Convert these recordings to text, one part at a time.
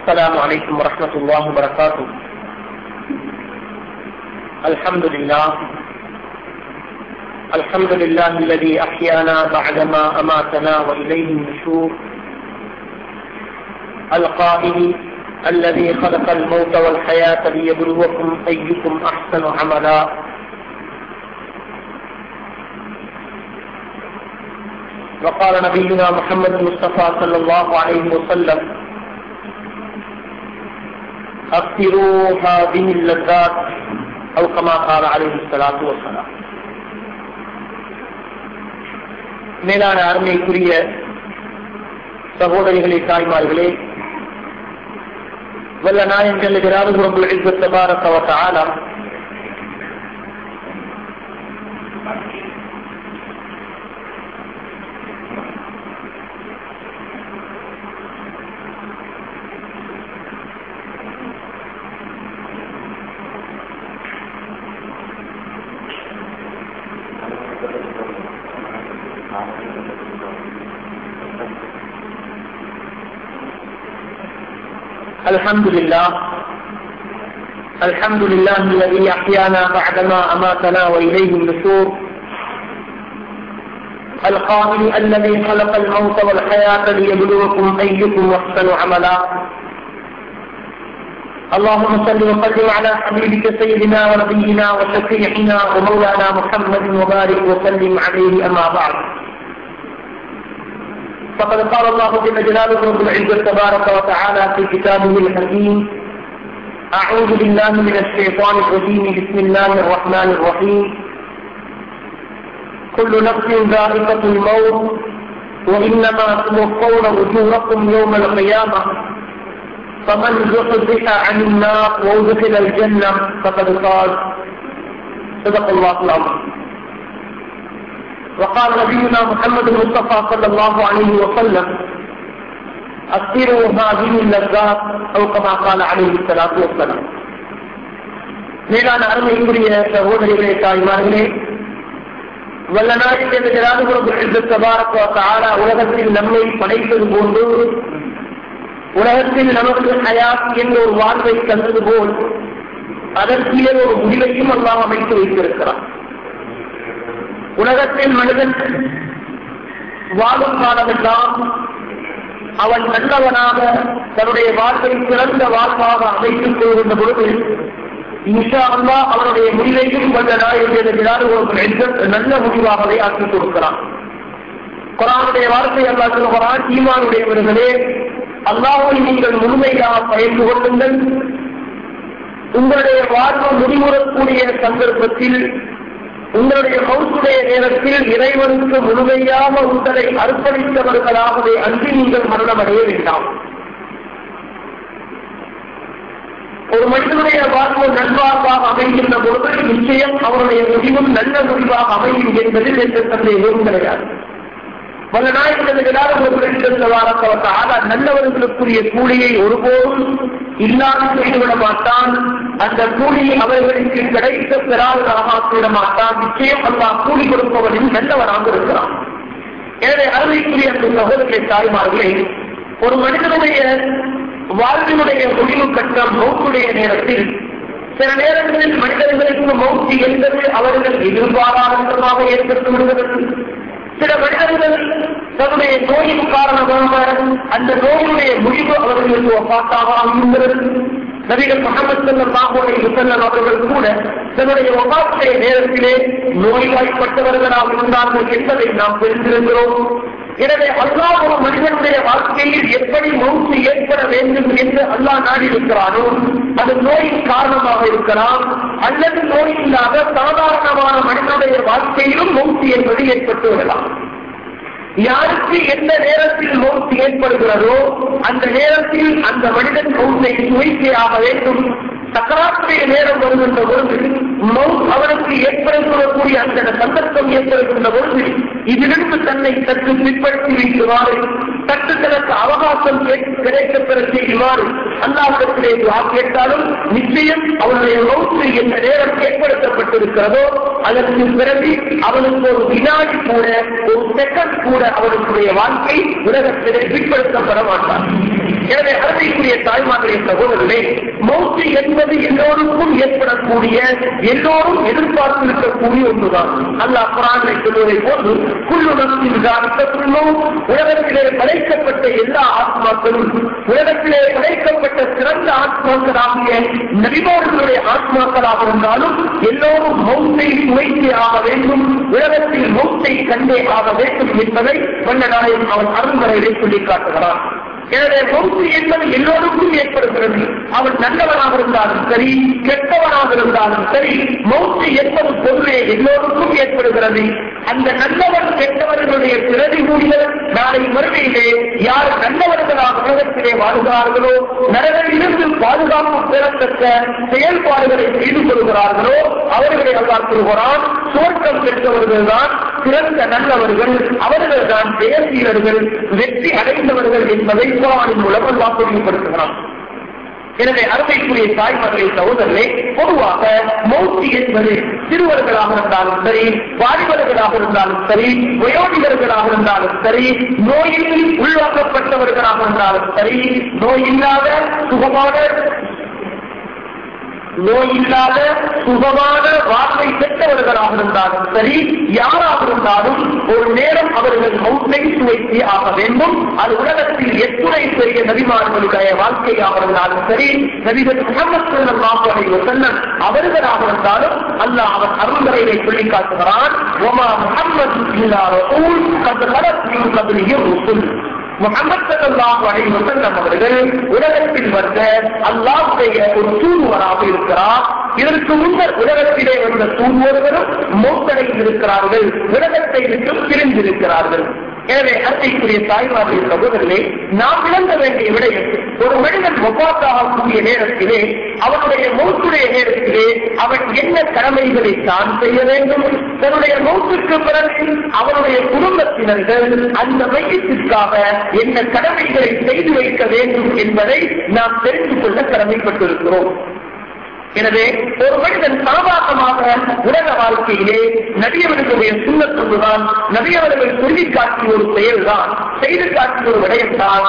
السلام عليكم ورحمة الله وبركاته الحمد لله الحمد لله الذي أحيانا بعدما أماتنا وإليه النشور القائل الذي خلق الموت والحياة ليبلوكم أيكم أحسن عملا وقال نبينا محمد المصطفى صلى الله عليه وسلم أكثروا هذه اللذات أو كما قال عليه الصلاة والسلام மேலான அருமைக்குரிய சகோதரிகளே தாய்மார்களே வல்ல நாயங்கள் ரபுல் இஸ்ஸத் தபாரக வ தஆலா الحمد لله الحمد لله الذي أحيانا بعدما أماتنا وإليه النشور القائل الذي خلق الموت والحياة ليبلوكم أيكم أحسن عملا اللهم صل وسلم على حبيبك سيدنا ونبينا وشفيعنا ومولانا محمد وبارك وسلم عليه أما بعد فقد قال الله جل جلاله رب العزة تبارك وتعالى في كتابه الحكيم أعوذ بالله من الشيطان الرجيم بسم الله الرحمن الرحيم كل نفس ذائقة الموت وإنما توفون أجوركم يوم القيامة فمن زحزح عن النار وادخل الجنة فقد قال صدق الله العظيم وقال نبينا محمد المصطفى صلى الله عليه وسلم أكثروا هذه اللذات أو كما قال عليه الصلاة والسلام மேலான அருமைக்குரிய சகோதரிகளே தாய்மார்களே வல்லநாயகன் உலகத்தில் நம்மை படைத்தது போன்று உலகத்தில் நமக்கு ஹயாத் என்ற ஒரு வாழ்வை தந்தது போல் அதற்கே ஒரு முடிவையும் அல்லாஹ் அமைத்து வைத்திருக்கிறார் உலகத்தில் மனிதன் வாழும் காலமெல்லாம் அவன் நல்லவனாக தன்னுடைய வாழ்க்கை சிறந்த வாழ்வாக அமைத்துக் கொள்கின்ற பொழுது இன்ஷா அல்லா அவனுடைய முடிவையும் வந்த நாயகர் நல்ல முடிவாகவே ஆக்கிக் கொடுக்கிறான் குரானுடைய வார்த்தை அல்லா சொல்கிறான் ஈமானுடையவர்களே அல்லாவை நீங்கள் முழுமையாக பயந்து கொள்ளுங்கள் உங்களுடைய வாழ்வு முடிவுறக்கூடிய சந்தர்ப்பத்தில் உங்களுடைய மௌசுடைய நேரத்தில் இறைவனுக்கு முழுமையாக உங்களை அர்ப்பணித்தவர்களாகவே அன்றி நீங்கள் மரணமடைய வேண்டாம் ஒரு மனிதனுடைய வாழ்வு நல்வாழ்வாக அமைகின்ற பொழுது நிச்சயம் அவருடைய முடிவும் நல்ல முடிவாக அமையும் என்பதில் எந்த சந்தேகமும் கிடையாது பல நாயகர்களால் நல்லவர்களுக்குரிய கூலியை ஒருபோதும் இல்லாமல் செய்துவிட மாட்டான் அந்த கூலி அவர்களுக்கு கிடைக்க பெறாததாக ஆக்கிவிட மாட்டான் நிச்சயம் அல்லா கூலி கொடுப்பவனின் நல்லவனாக இருக்கிறான் எனவே அருமைக்குரிய அந்த சகோதரத்தை தாய்மார்களே ஒரு மனிதனுடைய வாழ்வினுடைய முடிவு கட்டம் மௌத்துடைய நேரத்தில் சில நேரங்களில் மனிதர்களுக்கு மௌத்தி என்பது அவர்கள் எதிர்பாராதமாக ஏற்பட்டு விடுகிறது சில மனிதர்கள் தன்னுடைய நோயின் காரணமாக அந்த நோயினுடைய முடிவு அவர்களுக்கு ஒப்பாட்டாக அமைகிறது நபிகள் முகமது சல்லாஹுடைய முசல்லம் அவர்கள் கூட தன்னுடைய ஒப்பாட்டுடைய நேரத்திலே நோய்வாய்ப்பட்டவர்களாக இருந்தார்கள் என்பதை நாம் தெரிந்திருக்கிறோம் எனவே அல்லாஹ் ஒரு மனிதனுடைய வாழ்க்கையில் எப்படி மௌத்து ஏற்பட வேண்டும் என்று அல்லாஹ் நாடி இருக்கிறானோ அது நோயின் காரணமாக இருக்கலாம் அல்லது நோய் இல்லாத சாதாரணமான மனிதனுடைய வாழ்க்கையிலும் மௌத்து என்பது ஏற்பட்டு விடலாம் யாருக்கு எந்த நேரத்தில் மௌத்து ஏற்படுகிறதோ அந்த நேரத்தில் அந்த மனிதன் மௌத்தை சுவைக்கையாக வேண்டும் சக்கராத்துடைய நேரம் வருகின்ற பொழுது மவுத் அவனுக்கு ஏற்படக்கூடிய அந்த சந்தர்ப்பம் ஏற்படுகின்ற பொழுது இதிலிருந்து தன்னை சற்று பிற்படுத்தி வைக்குமாறு சற்று தனக்கு அவகாசம் கிடைக்கப் பெற செய்யுமாறு அல்லாஹத்திலே துவா கேட்டாலும் நிச்சயம் அவனுடைய மவுத்து எந்த நேரம் ஏற்படுத்தப்பட்டிருக்கிறதோ அதற்கு பிறகு அவனுக்கு ஒரு வினாடி கூட ஒரு செகண்ட் கூட அவனுடைய வாழ்க்கை உலகத்திலே பிற்படுத்தப்பட மாட்டான் எனவே அருமைக்குரிய தாய்மார்களே சகோதரர்களே மௌத்து என்பது எல்லோருக்கும் ஏற்படக்கூடிய எல்லோரும் எதிர்பார்த்திருக்கக்கூடிய ஒன்றுதான் அல்லாஹ் குரானை சொல்வதை போன்று குள்ளுணர்ச்சின் காரணத்திலும் உலகத்திலே படைக்கப்பட்ட எல்லா ஆத்மாக்களும் உலகத்திலே படைக்கப்பட்ட சிறந்த ஆத்மாக்களாகிய நபிமார்களுடைய ஆத்மாக்களாக இருந்தாலும் எல்லோரும் மௌத்தை சுவைத்தே ஆக வேண்டும் உலகத்தில் மௌத்தை கண்டே ஆக வேண்டும் என்பதை வல்லநாயகம் அவன் அருண்வரையிலே சொல்லி காட்டுகிறான் எனவே மௌத்து என்பது எல்லோருக்கும் ஏற்படுகிறது அவன் நல்லவனாக இருந்தாலும் சரி கெட்டவனாக இருந்தாலும் சரி மௌத்து என்பது பொருளே எல்லோருக்கும் ஏற்படுகிறது அந்த நல்லவன் கெட்டவர்களுடைய பிரதிகூடிகள் நாளை மறுமையிலே யார் நல்லவர்களாக உலகத்திலே வாழ்கிறார்களோ நரகிலிருந்து பாதுகாப்பு பெறத்தக்க செயல்பாடுகளை செய்து கொள்கிறார்களோ அவர்களை அல்லாஹ் சொல்கிறான் சுவர்க்கம் பெற்றவர்கள் தான் சிறந்த நல்லவர்கள் அவர்கள் தான் ஜெயசீலர்கள் வெற்றி அடைந்தவர்கள் என்பதை குரானின் மூலம் அல்லாஹ் தெளிவுபடுத்துகிறான் எனவே அருமைக்குரிய தாய்மார்களே சகோதரர்களே பொதுவாக மௌத்தி என்பது சிறுவர்களாக இருந்தாலும் சரி வாலிபர்களாக இருந்தாலும் சரி வயோதிகர்களாக இருந்தாலும் சரி நோயில் உள்வாக்கப்பட்டவர்களாக இருந்தாலும் சரி நோய் இல்லாத சுகமான நோய் இல்லாத சுகமான வாழ்வை பெற்றவர்களாக இருந்தாலும் சரி யாராக இருந்தாலும் ஒரு நேரம் அவர்கள் மௌத்தை சுவைத்து ஆக வேண்டும் அது உலகத்தில் எத்துணை பெரிய நபிமார்களுடைய வாழ்க்கையாக இருந்தாலும் சரி நபிகள் முகமது ஸல்லல்லாஹு அலைஹி வஸல்லம் அவர்களாக இருந்தாலும் அல்லாஹ் அவன் அருள்வரையை சொல்லி காட்டுகிறான் ஒமா முஹம்மது இல்லா ரசூல் கத் கலத் மின் கப்லிஹி ருசுல் முகமது ஸல்லல்லாஹு அலைஹி வஸல்லம் அவர்கள் உலகத்தில் வந்த அல்லாஹ்வுடைய ஒரு தூதுவராக இருக்கிறார் இதற்கு முன்னர் உலகத்திலே வந்த தூதுவர்களும் மௌத்தடைந்திருக்கிறார்கள் உலகத்தை விட்டு பிரிந்திருக்கிறார்கள் எனவே அத்தைக்குரிய தாய்மார்கள் சகோதரர்களே நாம் விளங்க வேண்டிய விடயம் ஒரு மனிதன் ஒவ்வாத்தாகக்கூடிய நேரத்திலே அவனுடைய மௌத்துடைய நேரத்திலே அவன் என்ன கடமைகளை தான் செய்ய வேண்டும் தன்னுடைய மௌத்துக்கு பிறகு அவனுடைய குடும்பத்தினர்கள் அந்த மையத்திற்காக என்ன கடமைகளை செய்து வைக்க வேண்டும் என்பதை நாம் தெரிந்து கொள்ள கடமைப்பட்டிருக்கிறோம் எனவே ஒரு மனிதன் சாதாரணமாக உலக வாழ்க்கையிலே நபியவர்களுடைய சுண்ணத்துதான் நபியவர்கள் சொல்லி காட்டிய ஒரு செயல்தான் செய்து காட்டிய ஒரு விடயம்தான்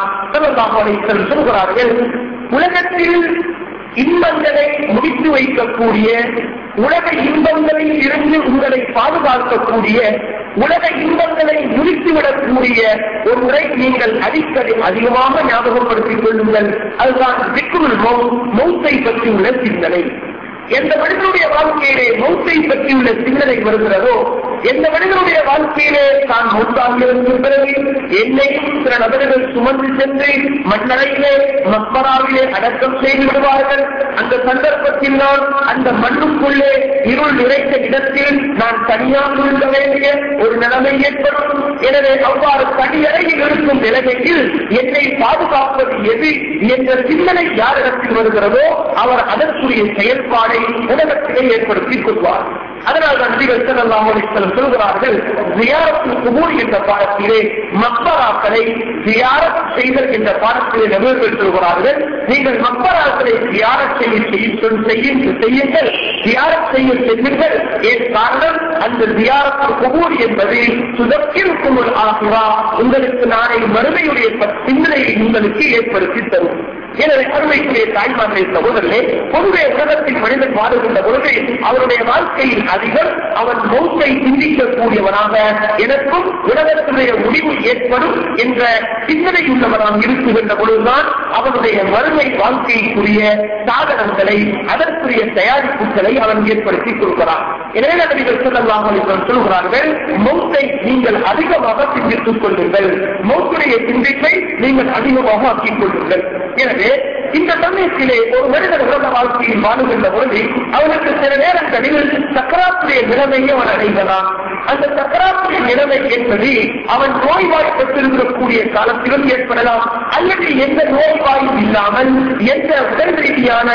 சொல்கிறார்கள் உலகத்தில் இன்பங்களை முடித்து வைக்கக்கூடிய உலக இன்பங்களில் இருந்து உங்களை பாதுகாக்கக்கூடிய உலக இன்பங்களை முடித்துவிடக்கூடிய ஒன்றை நீங்கள் அடிக்கடி அதிகமாக ஞாபகப்படுத்திக் கொள்ளுங்கள் அதுதான் விக்குள் மௌத்தை பற்றியுள்ள சிந்தனை எந்த மனிதனுடைய வாழ்க்கையிலே மௌத்தை பற்றியுள்ள சிந்தனை வருகிறதோ எந்த மனிதனுடைய வாழ்க்கையிலே தான் மௌத்தாகிறது பிறகு என்னையும் சில நபர்கள் சுமந்து சென்று மண்ணறையிலே மக்பராவிலே அடக்கம் செய்து விடுவார்கள் அந்த சந்தர்ப்பத்தில் நான் அந்த மண்ணுக்குள்ளே இருள் நிறைந்த இடத்தில் நான் தனியாக இருக்க வேண்டிய ஒரு நிலைமை ஏற்படும் எனவே அவ்வாறு தனியறையில் இருக்கும் நிலைமையில் என்னை பாதுகாப்பது எது என்ற சிந்தனை யாரிடத்தில் வருகிறதோ அவர் அதற்குரிய செயல்பாடை உலகத்திலே ஏற்படுத்திக் கொள்வார் அதனால் தான் நபிகள் ஸல்லல்லாஹு அலைஹி வஸல்லம் சொல்கிறார்கள் ஜியாரத்துல் குபூர் என்ற பாடத்திலே மக்பராக்களை ஜியாரத் செய்தல் என்ற பாடத்திலே நபிகள் சொல்கிறார்கள் நீங்கள் மக்பராக்களை ஜியாரத் செய்ய செய்யுங்கள் செய்யுங்கள் ஜியாரத் செய்ய செல்லுங்கள் ஏன் காரணம் அந்த ஜியாரத்துல் குபூர் என்பது சுதக்கிற்கும் ஒரு ஆசிரா உங்களுக்கு நாளை மறுமையுடைய சிந்தனையை உங்களுக்கு ஏற்படுத்தி தரும் எனவே அருமைக்குரிய தாய்மார்களே சகோதரர்களே பொதுவே உலகத்தில் மனிதன் வாழுகின்ற பொழுது அவருடைய வாழ்க்கையில் அதிகம் அவன் மௌத்தை சிந்திக்கக்கூடியவனாக எனக்கும் உலகத்தினுடைய முடிவு ஏற்படும் என்ற சிந்தனை உள்ளவனாக இருக்குகின்ற பொழுதுதான் அவனுடைய வறுமை வாழ்க்கைக்குரிய சாதனங்களை அதற்குரிய தயாரிப்புகளை அவன் ஏற்படுத்திக் கொள்கிறான் எனவே நபிகள் சொல்லலாம் சொல்கிறார்கள் மௌத்தை நீங்கள் அதிகமாக சிந்தித்துக் கொள்ளுங்கள் மௌத்துடைய சிந்திப்பை நீங்கள் அதிகமாக ஆக்கிக் கொள்ளுங்கள் எனவே இந்த சமயத்திலே ஒரு மனிதன் உலக வாழ்க்கையில் வாழுகின்ற பொழுது அவனுக்கு சில நேரங்களில் சக்கராத்துடைய நிலைமையை அவன் அடைகிறான் அந்த சக்கராத்துடைய நிலைமை என்பது அவன் நோய்வாய்ப்பட்டிருக்கக்கூடிய காலத்திலும் ஏற்படலாம் அல்லது எந்த நோய்வாயும் இல்லாமல் எந்த உடல் ரீதியான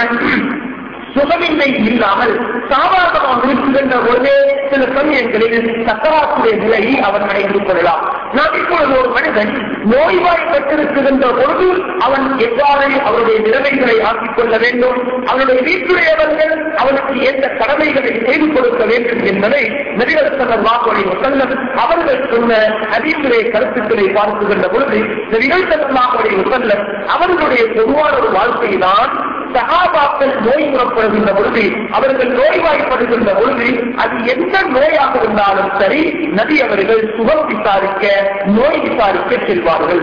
சுகமின்மை இல்லாமல் சாதாரணமாக இருக்குகின்ற பொழுதே சில சமயங்களில் சக்கராத்துடைய நிலையை அவன் அடைந்து கொள்ளலாம் நாம் இப்பொழுது ஒரு மனிதன் நோய்வாய்ப்பட்டிருக்கின்ற பொழுது அவன் எவ்வாறு அவருடைய நிலைமைகளை ஆக்கிக் கொள்ள வேண்டும் அவனுடைய வீட்டுடையவர்கள் அவனுக்கு எந்த கடமை கடமைகளை செய்து கொடுக்க வேண்டும் என்பதை நபிகள் வாக்குறை செல்லம் அவர்கள் சொன்ன அதிமுறை கருத்துக்களை பார்க்குகின்ற பொழுது நபிகள் வாக்குறை செல்லம் அவர்களுடைய பொதுவான ஒரு வாழ்க்கைதான் சகாபாக்கள் நோய் புறப்படுகின்ற பொழுது அவர்கள் நோய்வாய்ப்படுகின்ற பொழுது அது எந்த நோயாக இருந்தாலும் சரி நபி அவர்கள் சுகம் விசாரிக்க நோய் விசாரிக்க செல்வார்கள்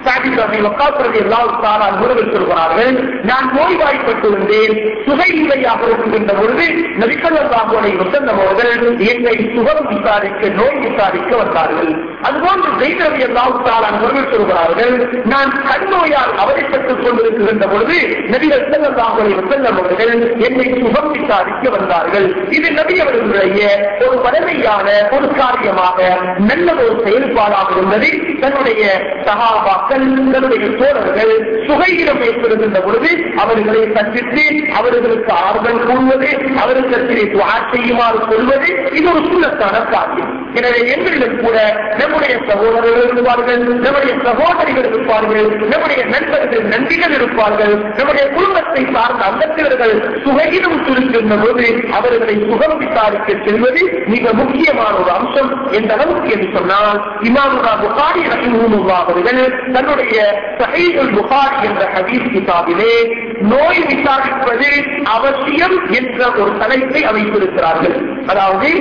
சொல்கிறார்கள் நான் நோய்வாய்ப்பட்டிருந்தேன் சுகையில்லையாக இருக்கின்ற பொழுது நபிக்கல்லாஹுடைய வசந்தம் அவர்கள் என்னை சுகம் விசாரிக்க நோய் விசாரிக்க வந்தார்கள் அதுபோன்று தெய்வரவி அல்லாஹாலான் அவர்கள் சொல்கிறார்கள் நான் கண் நோயால் அவதிப்பட்டுக் கொண்டிருக்கின்ற பொழுது நபிகள் செல்லல்லாஹுடைய வசந்தம் அவர்கள் என்னை சுகம் விசாரிக்க வந்தார்கள் இது நபி அவர்களுடைய ஒரு வலிமையான ஒரு காரியமாக நல்ல ஒரு செயல்பாடாக இருந்தது தன்னுடைய சகாபாக்கள் தன்னுடைய தோழர்கள் சுகையிடம் ஏற்படுகின்ற பொழுது அவர்களை சந்தித்து அவர்களுக்கு ஆறுதல் கூறுவது அவர்களுக்கு துவா செய்யுமாறு சொல்வது இது ஒரு சுண்ணத்தான காரியம் எனவே எங்களிடம் கூட நம்முடைய சகோதரர்கள் இருப்பார்கள் நம்முடைய சகோதரிகள் இருப்பார்கள் நம்முடைய நண்பர்கள் நன்றிகள் இருப்பார்கள் நம்முடைய குடும்பத்தை சார்ந்த அங்கத்தினர்கள் சுகையிடம் சுருக்கின்ற போது அவர்களை சுகம் விசாரிக்க செல்வது மிக முக்கியமான ஒரு அம்சம் எந்த அளவுக்கு என்று சொன்னால் இமாமுல்லா புகாரி ரஹிமுல்லா அவர்கள் தன்னுடைய சஹீஹுல் புகாரி என்ற ஹதீஸ் கிதாபிலே நோய் விசாரிப்பது அவசியம் என்ற ஒரு தலைப்பை அமைத்திருக்கிறார்கள் அதாவது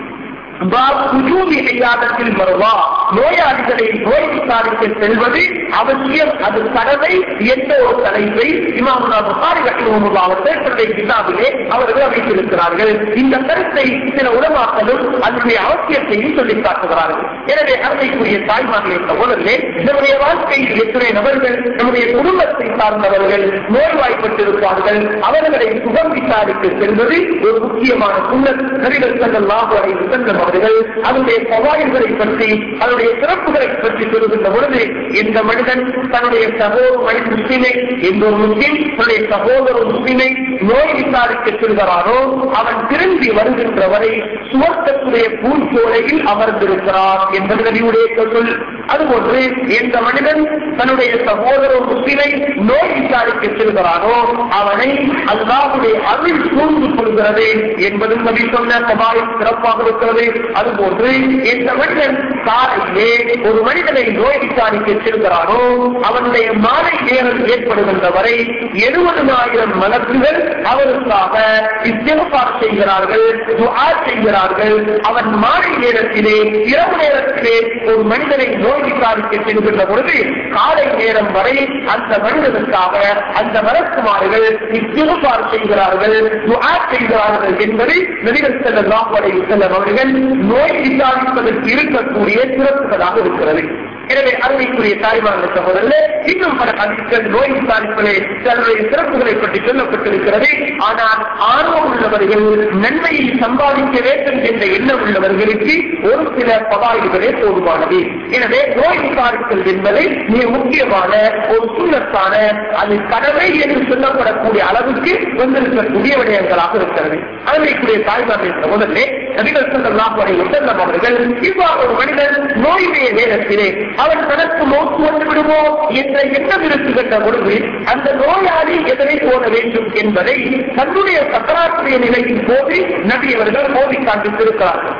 மருவா நோயாளிகளை நோய் விசாரிக்க செல்வது அவசியம் அது கடமை என்ற ஒரு தலைப்பை இமாமுல்லா புகாரி ரஹிமுல்லாவுடைய கிதாபிலே அவர்கள் அமைத்திருக்கிறார்கள் இந்த கருத்தை சில உடமாக்களும் அதனுடைய அவசியத்தையும் சொல்லி காட்டுகிறார்கள் எனவே அருமைக்குரிய தாய்மார்களே சகோதரர்களே நம்முடைய வாழ்க்கையில் எத்தனை நபர்கள் நம்முடைய குடும்பத்தை சார்ந்தவர்கள் நோய்வாய்ப்பட்டிருப்பார்கள் அவர்களை சுகம் விசாரிக்க செல்வது ஒரு முக்கியமான சுண்ணத் நபிகள் செல்லலாம் செல்லும் அவர்கள் அதனுடைய சவால்களை பற்றி அதனுடைய சிறப்புகளை பற்றி சொல்லுகின்ற பொழுது எந்த மனிதன் தன்னுடைய சகோதர முஸ்லிமை எந்த ஒரு முஸ்லிம் தன்னுடைய சகோதர முஸ்லிமை நோய் விசாரிக்க செல்கிறாரோ அவன் திரும்பி வருகின்ற வரை சுவர்க்கத்துடைய பூஞ்சோலையில் அமர்ந்திருக்கிறார் என்பது நபியுடைய சொல் அதுபோன்று எந்த மனிதன் தன்னுடைய சகோதர முஸ்லிமை நோய் விசாரிக்க செல்கிறானோ அவனை அல்லாவுடைய அருள் சூழ்ந்து கொள்கிறது என்பதும் நபி சொன்ன சபாய் சிறப்பாக இருக்கிறது அதுபோன்று எந்த மனிதன் காலையிலே ஒரு மனிதனை நோய் விசாரிக்க செல்கிறானோ அவனுடைய மாலை நேரம் ஏற்படுகின்ற வரை எழுபதுனாயிரம் மலக்குகள் அவருக்காக இஸ்திகபார் செய்கிறார்கள் துஆ செய்கிறார்கள் அவன் மாலை நேரத்திலே இரவு நேரத்திலே ஒரு மனிதனை நோய் விசாரிக்க செல்கின்ற பொழுது காலை நேரம் வரை அந்த மனிதனுக்காக அந்த மலக்குமார்கள் இஸ்திகபார் செய்கிறார்கள் துஆ செய்கிறார்கள் என்பதை நபிகள் செல்லம் செல்லம் அவர்கள் நோய் விசாரிப்பதற்கு இருக்கக்கூடிய சிறப்புகளாக இருக்கிறது எனவே அருமைக்குரிய தாய்மார்கள் சகோதரர்களே இன்னும் பல அதிர்கள் நோய் விசாரிப்பதே தன்னுடைய சிறப்புகளை பற்றி சொல்லப்பட்டிருக்கிறது ஆனால் ஆர்வம் உள்ளவர்கள் நன்மையை சம்பாதிக்க வேண்டும் என்ற எண்ணம் உள்ளவர்களுக்கு ஒரு சில பதாய்களே போதுமானது எனவே நோய் விசாரித்தல் என்பதை மிக முக்கியமான ஒரு சுண்ணத்தான அது கடமை என்று சொல்லப்படக்கூடிய அளவுக்கு வந்திருக்கக்கூடிய விடயங்களாக இருக்கிறது அருமைக்குரிய தாய்மார்கள் சகோதரர்களே நபிகள் சொல்லலாம் செல்லம் அவர்கள் இவ்வாறு ஒரு மனிதன் நோயுடைய நேரத்திலே அவன் தனக்கு நோக்கு வந்து விடுமோ என்ற எண்ணம் இருக்குகின்ற பொழுது அந்த நோயாளி எதனை போட வேண்டும் என்பதை தன்னுடைய சக்கராத்திரிய நிலையின் போது நபி அவர்கள் மோதி காண்பித்திருக்கிறார்கள்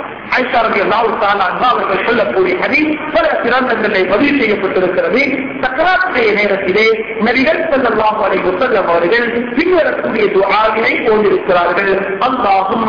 அவர்கள் சொல்லக்கூடிய ஹதீஸ் பல சிறந்தங்களை பதிவு செய்யப்பட்டிருக்கிறது சக்கராத்திரிய நேரத்திலே நபிகள் செல்லலாம் செல்லம் அவர்கள் பின்வரக்கூடிய துஆவினை போதிருக்கிறார்கள் அல்லாஹும்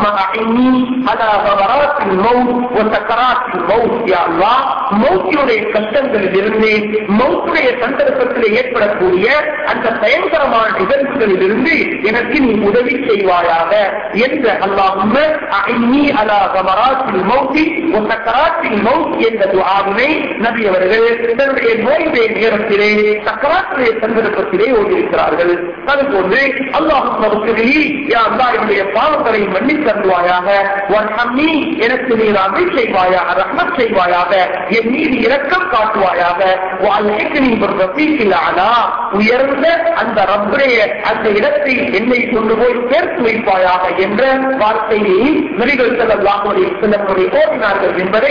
மௌத்தியுடைய கஷ்டங்களில் இருந்து மௌத்துடைய சந்தர்ப்பத்தில் ஏற்படக்கூடிய அந்த பயங்கரமான நிகழ்வுகளில் இருந்து எனக்கு நீ உதவி செய்வாயாக என்று அல்லாஹும் அலா கமராத்தில் மௌத்தி சக்கராத்தில் மௌத் என்ற துஆவினை நபி அவர்கள் தன்னுடைய நோயுடைய நேரத்திலே சக்கராத்துடைய சந்தர்ப்பத்திலே ஓடியிருக்கிறார்கள் அதுபோன்று அல்லாஹும் மறுக்கிறீ யா அல்லா என்னுடைய பாவங்களை மன்னித் தருவாயாக வர்ஹம்னி எனக்கு நீர் அருள் செய்வாயாக ரஹ்மத் செய்வாயாக என் மீது இரக்கம் காட்டுவாயாக வாழ்க்கைக்கு நீ ஒரு ரஃபீக்கில் ஆனா உயர்ந்த அந்த ரப்புடைய அந்த இடத்தை என்னை கொண்டு போய் சேர்த்து வைப்பாயாக என்ற வார்த்தையை நபிகள் செல்லல்லாஹுடைய சிலருடைய ஓடினார்கள் என்பதை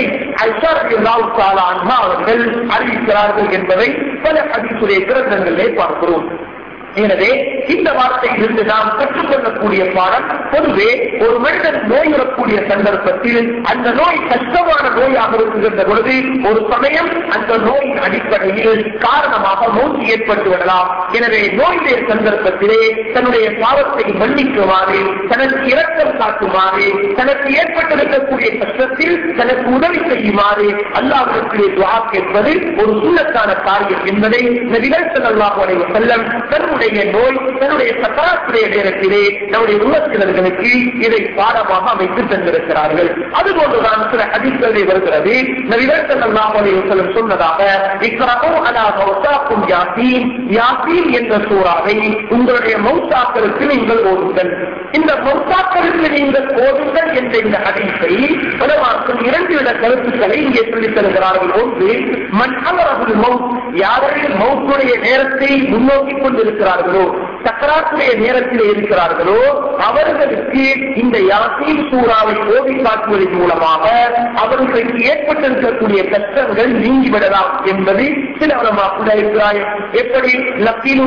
அவர்கள் அறிவிக்கிறார்கள் என்பதை பல அதிசுடைய கிரந்தங்களிலே பார்க்கிறோம் எனவே இந்த வார்த்தையிலிருந்து நாம் கற்றுக்கொள்ளக்கூடிய பாடம் பொதுவே ஒரு மனிதன் நோயுறக்கூடிய சந்தர்ப்பத்தில் அந்த நோய் கஷ்டமான நோயாக இருக்குகின்ற பொழுது ஒரு சமயம் அந்த நோயின் அடிப்படையில் காரணமாக மூச்சு ஏற்பட்டு விடலாம் எனவே நோயுடைய சந்தர்ப்பத்திலே தன்னுடைய பாவத்தை மன்னிக்குமாறு தனக்கு இரக்கம் காட்டுமாறு தனக்கு ஏற்பட்டிருக்கக்கூடிய கஷ்டத்தில் தனக்கு உதவி செய்யுமாறு அல்லாஹிடத்திலே துவா கேட்பது ஒரு சுண்ணத்தான காரியம் என்பதை நபிகள் ஸல்லல்லாஹு அலைஹி வஸல்லம் தன்னுடைய நோய் தன்னுடைய சக்கராத்துடைய நேரத்திலே நம்முடைய உலகத்தினர்களுக்கு இதை பாடமாக அமைத்து தந்திருக்கிறார்கள் அதுபோன்றுதான் சில ஹதீஸ்களிலே வருகிறது நபிகள் ஸல்லல்லாஹு அலைஹி வஸல்லம் சொன்னதாக இக்ரஹு அலா மௌதாக்கும் யாசீன் யாசீன் என்ற சூறாவை உங்களுடைய மௌத்தாக்களுக்கு நீங்கள் ஓதுங்கள் இந்த மௌத்தாக்களுக்கு நீங்கள் ஓதுங்கள் என்ற இந்த ஹதீஸை உலமாக்கும் இரண்டு வித கருத்துக்களை இங்கே சொல்லித் தருகிறார்கள் ஒன்று மண் அமரகுல் மவுத் யார்கள் மௌத்துடைய நேரத்தை முன்னோக்கி கொண்டிருக்கிறார்களோ சக்கராத்துடைய நேரத்தில் இருக்கிறார்களோ அவர்களுக்கு இந்த யாசீன் சூறாவை ஓதி காட்டுவதன் மூலமாக அவர்களுக்கு ஏற்பட்டிருக்கக்கூடிய கஷ்டங்கள் நீங்கிவிடலாம் என்பது சில உலமாக்குடைய அபிப்பிராயம் எப்படி லக்கீனு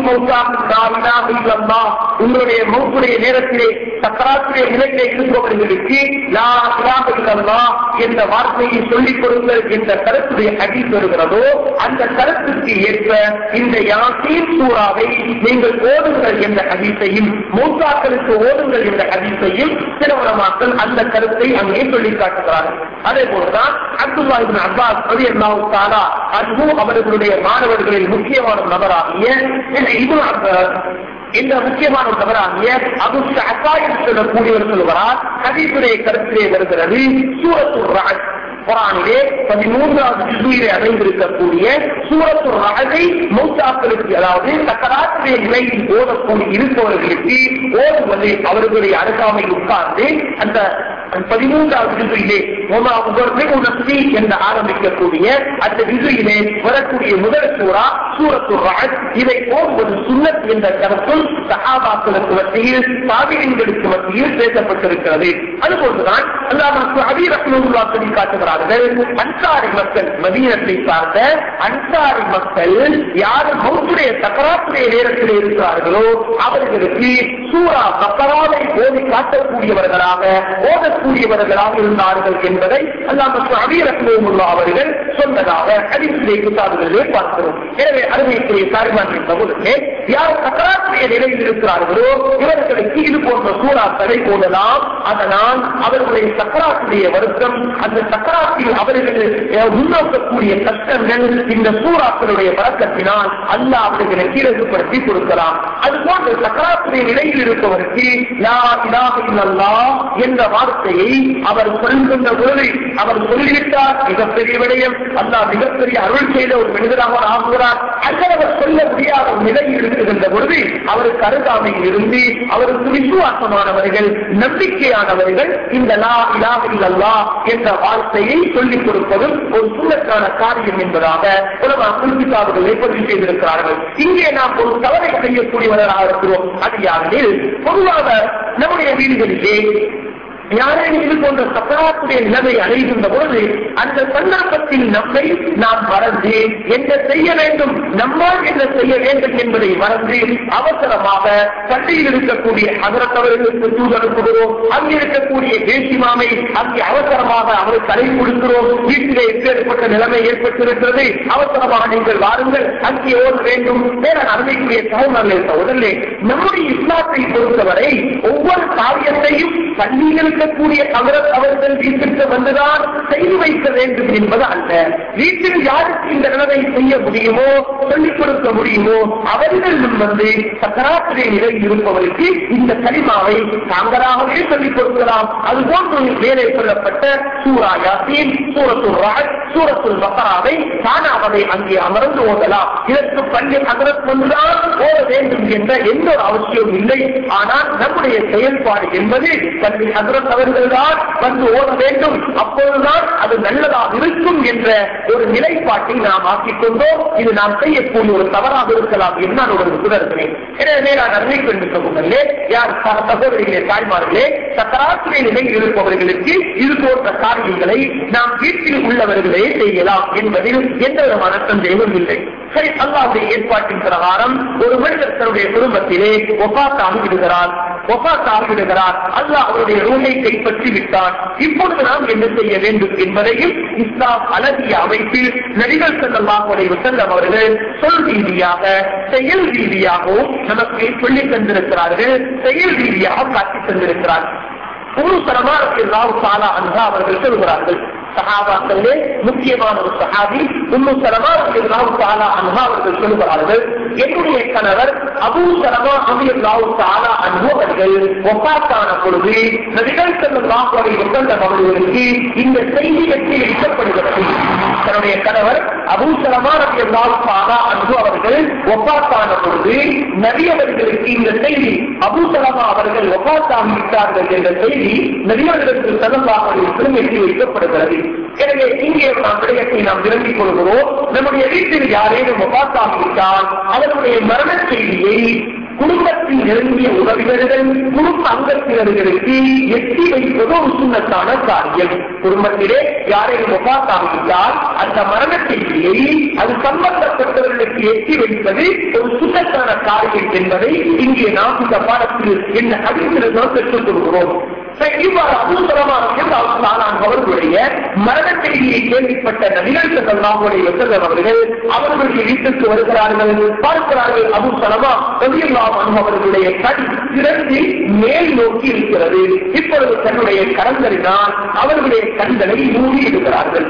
மௌத்தா உங்களுடைய மௌத்துடைய நேரத்திலே சக்கராத்துடைய நிலையிலே இருப்பவர்களுக்கு லா இலாஹ இல்லல்லாஹ் என்ற வார்த்தையை சொல்லிக் கொடுங்கள் என்ற கருத்துடைய அடி வருகிறதோ அந்த கருத்துக்கு ஏற்ப இந்த யாசீன் சூறாவை நீங்கள் ஓடுங்கள் என்ற ஹதீஸையும் மூத்தாக்களுக்கு ஓடுங்கள் என்ற ஹதீஸையும் சில உலமாக்கள் அந்த கருத்தை அங்கே சொல்லி காட்டுகிறார்கள் அதே போலதான் அப்துல்லா இப்னு அப்பாஸ் ரலியல்லாஹு தஆலா அன்ஹு அவர்களுடைய மாணவர்களில் முக்கியமான நபராகிய இந்த இப்னு அப்பாஸ் இந்த முக்கியமான ஒரு நபராகிய அபு ஷஅபா என்று சொல்லக்கூடியவர் சொல்கிறார் ஹதீஸுடைய கருத்திலே வருகிறது சூரத்துர் ரஅத் குரானிலே பதிமூன்றாவது ஜுசுவிலே அடைந்திருக்கக்கூடிய சூரத்து ரகதை மௌத்தாக்களுக்கு அதாவது சக்கராத்திரிய நிலையில் ஓதக்கூடிய இருப்பவர்களுக்கு ஓதுவது அவர்களுடைய அருகாமையில் உட்கார்ந்து அந்த பதிமூன்றாவது ஜுசுவிலே உணர்ச்சி என்று ஆரம்பிக்கக்கூடிய அந்த ஜுசுவிலே வரக்கூடிய முதல் சூறா சூரத்து ரகத் இதை ஓதுவது சுன்னத் என்ற கருத்தும் சஹாபாக்களுக்கு மத்தியில் சாதிகளுக்கு மத்தியில் பேசப்பட்டிருக்கிறது அதுபோன்றுதான் அல்லாஹ் அபி ரஹ்மத்துல்லா சொல்லி காட்டுகிறார் சொல்கிறார்கள் அன்சாரி மக்கள் மதீனத்தை சார்ந்த அன்சாரி மக்கள் யார் மௌத்துடைய சக்கராத்துடைய நேரத்தில் இருக்கிறார்களோ அவர்களுக்கு சூரா பக்கராவை ஓதி காட்டக்கூடியவர்களாக ஓதக்கூடியவர்களாக இருந்தார்கள் என்பதை அல்லாம அபிரத்னமுல்லா அவர்கள் சொன்னதாக அடிப்படை கிதாபுகளிலே பார்க்கிறோம் எனவே அருமைக்குரிய சாரிமான் என்பவர்களே யார் சக்கராத்துடைய நிலையில் இருக்கிறார்களோ இவர்களுக்கு இது போன்ற சூறாக்களை போடலாம் அதனால் அவர்களுடைய சக்கராத்துடைய வருத்தம் அந்த சக்கராத்தில் அவர்கள் முன்னோக்கக்கூடிய கஷ்டங்கள் இந்த சூறாக்களுடைய வழக்கத்தினால் அல்ல அவர்களுக்கு இலகுப்படுத்தி கொடுக்கலாம் அது போன்ற சக்கராத்துடைய நிலையில் இருப்பவருக்கு லா இலாஹ இல்லல்லாஹ் என்ற வார்த்தையை அவர் சொல்கின்ற பொழுது அவர் சொல்லிவிட்டார் மிகப்பெரிய விடயம் அல்லாஹ் மிகப்பெரிய அருள் செய்த ஒரு மனிதராக அவர் ஆகுகிறார் அல்லது அவர் சொல்ல முடியாத ஒரு நிலையில் இருக்குகின்ற பொழுது அவருக்கு அருகாமையில் இருந்து அவருக்கு விசுவாசமானவர்கள் நம்பிக்கையானவர்கள் இந்த லா இலாஹ இல்லல்லாஹ் என்ற வார்த்தையை சொல்லிக் கொடுப்பதும் ஒரு சூழற்கான காரியம் என்பதாக உலக குறிப்பிட்டார்கள் பதிவு செய்திருக்கிறார்கள் இங்கே நாம் ஒரு தவறை செய்யக்கூடியவர்களாக இருக்கிறோம் அது யாரெனில் பொதுவாக நம்முடைய வீடுகளிலே யாரேனும் இது போன்ற சக்கராத்துடைய நிலைமை அடைகின்ற பொழுது அந்த சந்தர்ப்பத்தில் நம்மை நாம் மறந்து என்ன செய்ய வேண்டும் நம்மால் என்ன செய்ய வேண்டும் என்பதை மறந்து அவசரமாக பள்ளியில் இருக்கக்கூடிய அதரத்தவர்களுக்கு தூது அனுப்புகிறோம் அங்கே இருக்கக்கூடிய தேசி மாமை அங்கே அவசரமாக அவருக்கு அழைப்பு கொடுக்கிறோம் வீட்டிலே எப்பேற்பட்ட நிலைமை ஏற்பட்டிருக்கிறது அவசரமாக நீங்கள் வாருங்கள் அங்கே ஓட வேண்டும் வேற அருமைக்குரிய சகோதரர்கள் சகோதரர்களே நம்முடைய இஸ்லாத்தை பொறுத்தவரை ஒவ்வொரு காரியத்தையும் பள்ளியில் இருக்கக்கூடிய அவரத் அவர்கள் வீட்டிற்கு வந்துதான் செய்து வைக்க வேண்டும் என்பது அல்ல வீட்டில் யாருக்கு இந்த நிலைமை செய்ய முடியுமோ சொல்லிக் கொடுக்க முடியுமோ அவர்கள் வந்து சக்கராத்திரை நிலையில் இருப்பவருக்கு இந்த கலிமாவை தாங்களாகவே சொல்லிக் கொடுக்கலாம் அது போன்று மேலே சொல்லப்பட்ட சூரா யாசீன் சூரத்துல் ராஜ் சூரத்துல் பக்கராவை தானாகவே அங்கே அமர்ந்து ஓதலாம் இதற்கு பள்ளி அகரத் வந்துதான் ஓத வேண்டும் என்ற எந்த ஒரு அவசியமும் இல்லை ஆனால் நம்முடைய செயல்பாடு என்பது பள்ளி அகரத் அவர்கள்தான் வந்து ஓட வேண்டும் அப்போதுதான் அது நல்லதாக இருக்கும் என்ற ஒரு நிலைப்பாட்டை நாம் ஆக்கிக் கொண்டோம் இது நாம் செய்யக்கூடிய ஒரு தவறாக இருக்கலாம் என்று நான் ஒரு சுதர்கிறேன் எனவே நான் அறிவிக்க வேண்டும் சகோதரர்களே யார் ச- சகோதரிகளே தாய்மார்களே சக்கராத்திரை நிலையில் இருப்பவர்களுக்கு இது போன்ற காரியங்களை நாம் வீட்டில் உள்ளவர்களே செய்யலாம் என்பதில் எந்த விதமான சந்தேகமும் இல்லை சரி அல்லாவுடைய ஏற்பாட்டின் பிரகாரம் ஒரு மனிதர் தன்னுடைய குடும்பத்திலே ஒப்பாத்தாகி விடுகிறார் ஒப்பாத்தாகி விடுகிறார் அல்லாஹ் அவருடைய ரூமை கைப்பற்றி விட்டான் இப்பொழுது நாம் என்ன செய்ய வேண்டும் என்பதையும் இஸ்லாம் அழகிய அமைப்பில் நடிகர் செல்லலாம் செல்லம் அவர்கள் சொல் ரீதியாக செயல் ரீதியாகவும் நமக்கு சொல்லித் தந்திருக்கிறார்கள் செயல் ரீதியாக காட்டித் தந்திருக்கிறார்கள் ஒரு சரமாரத்தில் ராவு சாலா அன்ஹா அவர்கள் சொல்கிறார்கள் சஹாபாக்களே முக்கியமான ஒரு சஹாபி உம்மு சலமா ராவு சாலா அன்ஹா அவர்கள் சொல்கிறார்கள் என்னுடைய கணவர் அபூ சலமா அமீர் ராவு சாலா அன்பு அவர்கள் ஒப்பாத்தான பொழுது நபிகள் செல்லும் ராகுவை ஒப்பந்தம் அவர்களுக்கு இந்த செய்தி வெற்றி அளிக்கப்படுகிறது தன்னுடைய கணவர் அபூ சலமா ரவி ராவு சாலா அன்பு அவர்கள் ஒப்பாத்தான பொழுது நபி அவர்களுக்கு இந்த செய்தி அபூ சலமா அவர்கள் ஒப்பாத்தாகி விட்டார்கள் என்ற செய்தி நபியர்களுக்கு சதமாக எட்டி வைக்கப்படுகிறது எனவே இங்கே நாம் விடயத்தை நாம் விரும்பிக் கொள்கிறோம் நம்முடைய வீட்டில் யாரேனும் ஒப்பாத்தாகிவிட்டால் அவர்களுடைய மரண செய்தியை குடும்பத்தில் நெருங்கிய உறவினர்கள் குடும்ப அங்கத்தினர்களுக்கு எட்டி வைப்பது ஒரு சுண்ணத்தான காரியம் குடும்பத்திலே யாரையும் ஒப்பாத்தாகிவிட்டால் அந்த மரண செய்தியை அது சம்பந்தப்பட்டவர்களுக்கு எட்டி வைப்பது ஒரு சுண்ணத்தான காரியம் என்பதை இங்கே நாம் இந்த பாடத்தில் என்ன அடித்திருந்தோம் பெற்றுக் கொள்கிறோம் இவ்வாறு அபூசரமான அவர்களுடைய மரண செய்தியை கேள்விப்பட்ட நபிகள் செல்லாமுடைய வெசல்லம் அவர்கள் அவர்களுடைய வீட்டுக்கு வருகிறார்கள் பார்க்கிறார்கள் அபு சலமா ரவியல்லாம் அவர்களுடைய கண் திறந்து மேல் நோக்கி இருக்கிறது இப்பொழுது தன்னுடைய கரங்களினால் அவர்களுடைய கண்களை மூடி இருக்கிறார்கள்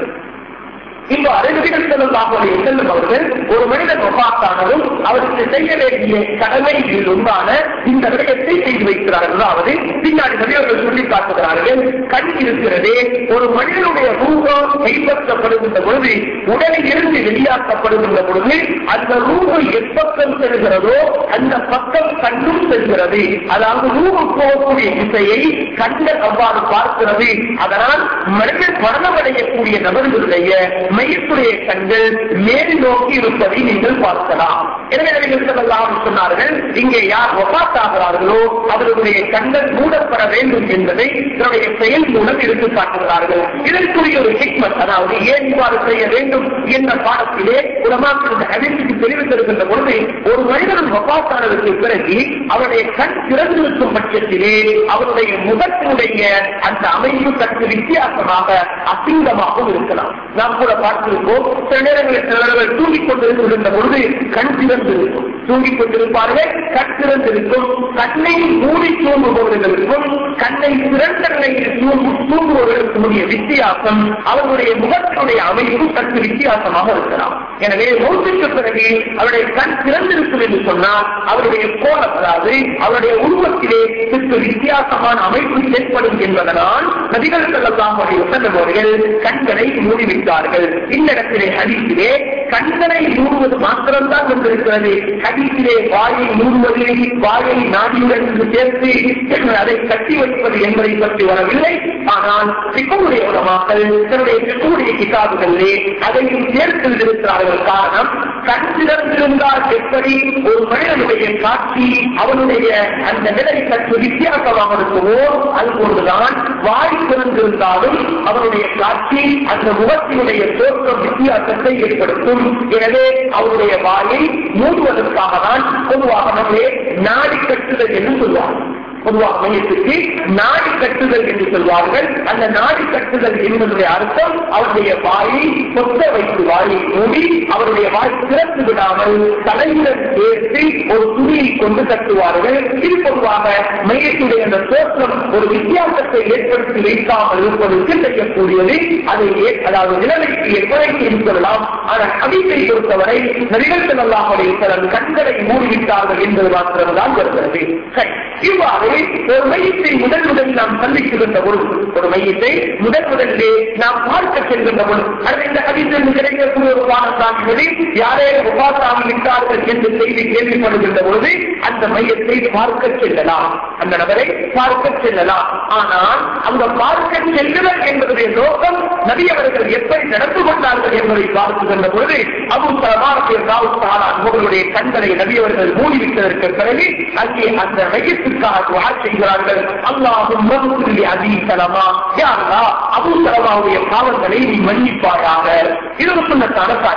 இவ்வாறு நபிகள் செல்லாமுடைய செல்லும் அவர்கள் ஒரு மனிதன் ஒப்பாத்தானதும் அவருக்கு செய்ய வேண்டிய கடமையில் ஒன்றான இந்த விடயத்தை செய்து வைக்கிறார்கள் அதாவது பின்னாடி நபியர்கள் சொல்லி காட்டுகிறார்கள் கண் இருக்கிறதே ஒரு மனிதனுடைய ரூபம் கைப்பற்றப்படுகின்ற பொழுது உடலில் இருந்து வெளியாக்கப்படுகின்ற பொழுது அந்த ரூபம் எப்பக்கம் செல்கிறதோ அந்த பக்கம் கண்ணும் செல்கிறது அதாவது ரூபம் போகக்கூடிய திசையை கண்கள் அவ்வாறு பார்க்கிறது அதனால் மனிதன் மரணமடையக்கூடிய நபர்களுடைய மையத்துடைய கண்கள் மேல் நோக்கி இருப்பதை நீங்கள் பார்க்கலாம் எனவே நபிகள் ஸல்லல்லாஹு அலைஹி சொன்னார்கள் இங்கே யார் ஒப்பாத்தாகிறார்களோ அவர்களுடைய கண்கள் மூடப்பட வேண்டும் என்பதை தன்னுடைய செயல் மூலம் எடுத்து காட்டுகிறார்கள் இதற்குரிய ஒரு ஹிக்மத் அதாவது ஏன் இவ்வாறு செய்ய வேண்டும் என்ற பாடத்திலே உலமாக்கள் இந்த ஹதீஸுக்கு தெரிவித்திருக்கின்ற பொழுது ஒரு மனிதன் ஒப்பாத்தானதற்கு பிறகு அவருடைய கண் திறந்திருக்கும் பட்சத்திலே அவருடைய முகத்தினுடைய அந்த அமைப்பு சற்று வித்தியாசமாக அசிங்கமாகவும் இருக்கலாம் நாம் கூட பார்த்திருப்போம் சில நேரங்களில் சிலர்கள் தூங்கிக் கொண்டிருக்கின்ற பொழுது கண் திறந்திருக்கும் தூங்கிக் கொண்டிருப்பார்கள் கண் திறந்திருக்கும் கண்ணை மூடி தூங்குபவர்களுக்கும் கண்ணை திறந்த நிலையில் தூங்கு தூங்குபவர்களுக்கும் உடைய வித்தியாசம் அவர்களுடைய முகத்தினுடைய அமைப்பு சற்று வித்தியாசமாக இருக்கலாம் எனவே மௌத்துக்கு பிறகு அவருடைய கண் திறந்திருக்கும் என்று சொன்னால் அவருடைய கோலம் அதாவது அவருடைய உருவத்திலே சற்று வித்தியாசமான அமைப்பு ஏற்படும் என்பதனால் நபிகள் செல்லலாம் அவர்கள் கண்களை மூடிவிட்டார்கள் இந்த இடத்திலே ஹதீஸிலே கண்களை மூடுவது மாத்திரம்தான் வந்திருக்கிறது ஹதீஸிலே வாயை மூடுவது வாயை நாடியுடன் சேர்த்து அதை கட்டி வைப்பது என்பதை பற்றி வரவில்லை ஆனால் சிக்கமுடைய உலமாக்கள் தன்னுடைய சிக்கமுடைய கிதாபுகளிலே அதையும் சேர்த்து இருக்கிறார்கள் காரணம் கண் திறந்திருந்தால் எப்படி ஒரு மனிதனுடைய காட்சி அவனுடைய அந்த நிலை சற்று வித்தியாசமாக இருக்குமோ அது போன்றுதான் வாய் திறந்திருந்தாலும் அவனுடைய காட்சி அந்த முகத்தினுடைய தோற்றம் வித்தியாசத்தை ஏற்படுத்தும் எனவே அவருடைய வாயை மூடுவதற்காக தான் பொதுவாக நம்மே நாடி கட்டுதல் என்று சொல்வார் பொதுவாக மையத்துக்கு நாடி கட்டுதல் என்று சொல்வார்கள் அந்த நாடி கட்டுதல் என்பதுடைய அர்த்தம் அவருடைய வாயை சொத்த வைத்து வாயை மூடி அவருடைய வாய் திறந்து விடாமல் தலையுடன் சேர்த்து ஒரு துணியை கொண்டு கட்டுவார்கள் இது பொதுவாக மையத்துடைய அந்த தோற்றம் ஒரு வித்தியாசத்தை ஏற்படுத்தி வைக்காமல் இருப்பதற்கு செய்யக்கூடியது அதை ஏ- அதாவது நிலைமைக்கு எப்பதைக்கு இருக்கலாம் ஆனால் அடிப்பை பொறுத்தவரை நடிகர்கள் அல்லாஹுடைய சிலர் கண்களை மூடிவிட்டார்கள் என்பது மாத்திரம்தான் வருகிறது சரி இவ்வாறு ஒரு மையத்தை முதல் முதலில் நாம் சந்திக்கின்ற பொழுது ஒரு மையத்தை முதல் முதலிலே நாம் பார்க்க செல்கின்ற பொழுது அது இந்த ஹதீஸில் கிடைக்கக்கூடிய ஒரு பாடம் தான் என்பது யாரே உபாசாமி விட்டார்கள் என்று செய்தி கேள்விப்படுகின்ற பொழுது அந்த மையத்தை பார்க்க செல்லலாம் அந்த நபரை பார்க்க செல்லலாம் ஆனால் அந்த பார்க்க செல்லுதல் என்பதுடைய நோக்கம் நபி அவர்கள் எப்படி நடந்து கொண்டார்கள் என்பதை பார்க்கின்ற பொழுது அபு சலமானுடைய அவர்களுடைய கண்களை நபி அவர்கள் மூடிவிட்டதற்கு பிறகு அங்கே அந்த மையத்திற்காக துவா செய்கிறார்கள் அல்லாஹும் அபி சலமா யாரா அபு சலமாவுடைய பாவங்களை நீ மன்னிப்பாயாக இது ஒரு சுண்ணத்தான காரியம்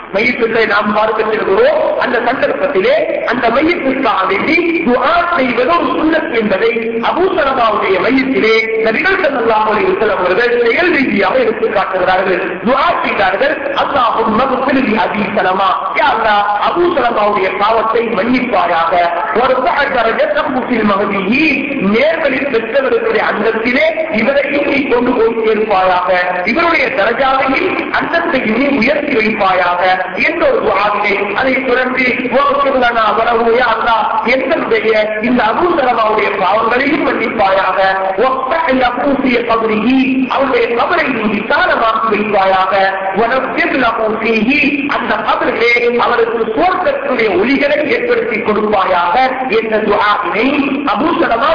மையத்துக்களை நாம் பார்க்கிறோம் அந்த சந்தர்ப்பத்திலே அந்த மையத்திற்காக வேண்டி துஆ செய்வது ஒரு சுண்ணத் என்பதை அபூசலமாவுடைய மையத்திலே நபிகள் ஸல்லல்லாஹு அலைஹி வஸல்லம் அவர்கள் செயல் ரீதியாக எடுத்து காட்டுகிறார்கள் துஆ செய்தார்கள் அல்லாஹும் மக்ஃபிர் அபி சலமா யா அல்லாஹ் அபூ சலமாவுடைய பாவத்தை மன்னிப்பாயாக ஒரு தரஜத்தம் மகதியி நேர்களில் பெற்றவர்களுடைய அந்தத்திலே இவரையும் நீ கொண்டு போய் சேர்ப்பாயாக இவருடைய தரஜாவையும் அந்தத்தையும் நீ உயர்த்தி வைப்பாயாக என்ற ஒரு துஆவினை அதை தொடர்ந்து ஓகேலனா வரவுயா அல்லா எங்களுடைய இந்த அபூசலமாவுடைய பாவங்களையும் மன்னிப்பாயாக ஒப்பல் அபூசிய பகுதியை அவருடைய கபரை நீ விசாலமாக்கி வைப்பாயாக உனக்கு அபூசியி அந்த கபரிலே அவருக்கு சுவர்க்கத்துடைய ஒளிகளை ஏற்படுத்தி கொடுப்பாயாக என்ற துஆவினை அபூசலமா